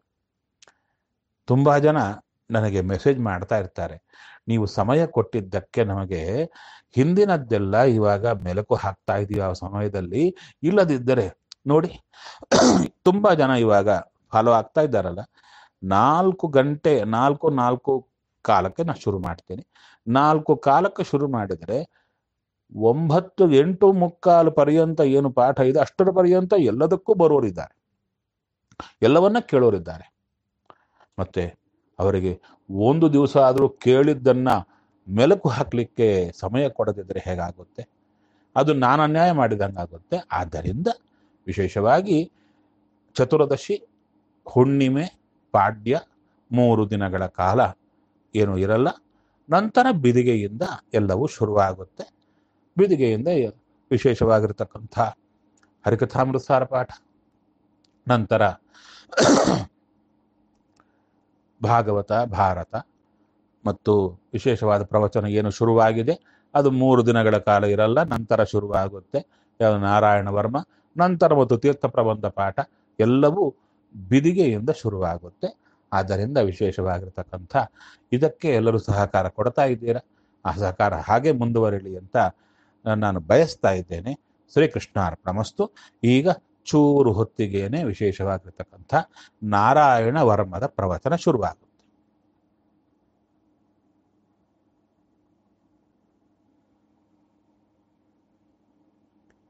ತುಂಬ ಜನ ನನಗೆ ಮೆಸೇಜ್ ಮಾಡ್ತಾ ಇರ್ತಾರೆ ನೀವು ಸಮಯ ಕೊಟ್ಟಿದ್ದಕ್ಕೆ ನಮಗೆ ಹಿಂದಿನದ್ದೆಲ್ಲ ಇವಾಗ ಮೆಲುಕು ಹಾಕ್ತಾ ಇದೀವಿ ಆ ಸಮಯದಲ್ಲಿ ಇಲ್ಲದಿದ್ದರೆ ನೋಡಿ ತುಂಬ ಜನ ಇವಾಗ ಫಾಲೋ ಆಗ್ತಾ ಇದ್ದಾರಲ್ಲ ನಾಲ್ಕು ಗಂಟೆ ನಾಲ್ಕು ನಾಲ್ಕು ಕಾಲಕ್ಕೆ ನಾನು ಶುರು ಮಾಡ್ತೀನಿ ನಾಲ್ಕು ಕಾಲಕ್ಕೆ ಶುರು ಮಾಡಿದರೆ ಒಂಬತ್ತು ಎಂಟು ಮುಕ್ಕಾಲು ಪರ್ಯಂತ ಏನು ಪಾಠ ಇದೆ ಅಷ್ಟರ ಪರ್ಯಂತ ಎಲ್ಲದಕ್ಕೂ ಬರೋರಿದ್ದಾರೆ ಎಲ್ಲವನ್ನ ಕೇಳೋರಿದ್ದಾರೆ ಮತ್ತೆ ಅವರಿಗೆ ಒಂದು ದಿವಸ ಆದರೂ ಕೇಳಿದ್ದನ್ನ ಮೆಲುಕು ಹಾಕಲಿಕ್ಕೆ ಸಮಯ ಕೊಡದಿದ್ದರೆ ಹೇಗಾಗುತ್ತೆ ಅದು ನಾನು ಅನ್ಯಾಯ ಮಾಡಿದಂಗಾಗುತ್ತೆ ಆದ್ದರಿಂದ ವಿಶೇಷವಾಗಿ ಚತುರ್ದಶಿ ಹುಣ್ಣಿಮೆ ಪಾಡ್ಯ ಮೂರು ದಿನಗಳ ಕಾಲ ಏನು ಇರಲ್ಲ ನಂತರ ಬಿದಿಗೆಯಿಂದ ಎಲ್ಲವೂ ಶುರುವಾಗುತ್ತೆ ಬಿದಿಗೆಯಿಂದ ವಿಶೇಷವಾಗಿರ್ತಕ್ಕಂಥ ಹರಿಕಥಾಮೃತಸಾರ ಪಾಠ ನಂತರ ಭಾಗವತ ಭಾರತ ಮತ್ತು ವಿಶೇಷವಾದ ಪ್ರವಚನ ಏನು ಶುರುವಾಗಿದೆ ಅದು ಮೂರು ದಿನಗಳ ಕಾಲ ಇರಲ್ಲ ನಂತರ ಶುರುವಾಗುತ್ತೆ ಯಾವುದು ನಾರಾಯಣ ವರ್ಮ ನಂತರ ಮತ್ತು ತೀರ್ಥ ಪ್ರಬಂಧ ಪಾಠ ಎಲ್ಲವೂ ಬಿದಿಗೆಯಿಂದ ಶುರುವಾಗುತ್ತೆ ಆದ್ದರಿಂದ ವಿಶೇಷವಾಗಿರ್ತಕ್ಕಂಥ ಇದಕ್ಕೆ ಎಲ್ಲರೂ ಸಹಕಾರ ಕೊಡ್ತಾ ಇದ್ದೀರಾ ಆ ಸಹಕಾರ ಹಾಗೆ ಮುಂದುವರಿಲಿ ಅಂತ ನಾನು ಬಯಸ್ತಾ ಇದ್ದೇನೆ ಶ್ರೀಕೃಷ್ಣ ಅರ್ಪಣಮಸ್ತು ಈಗ ಚೂರು ಹೊತ್ತಿಗೇನೆ ವಿಶೇಷವಾಗಿರ್ತಕ್ಕಂಥ ನಾರಾಯಣ ವರ್ಮದ ಪ್ರವಚನ ಶುರುವಾಗುತ್ತೆ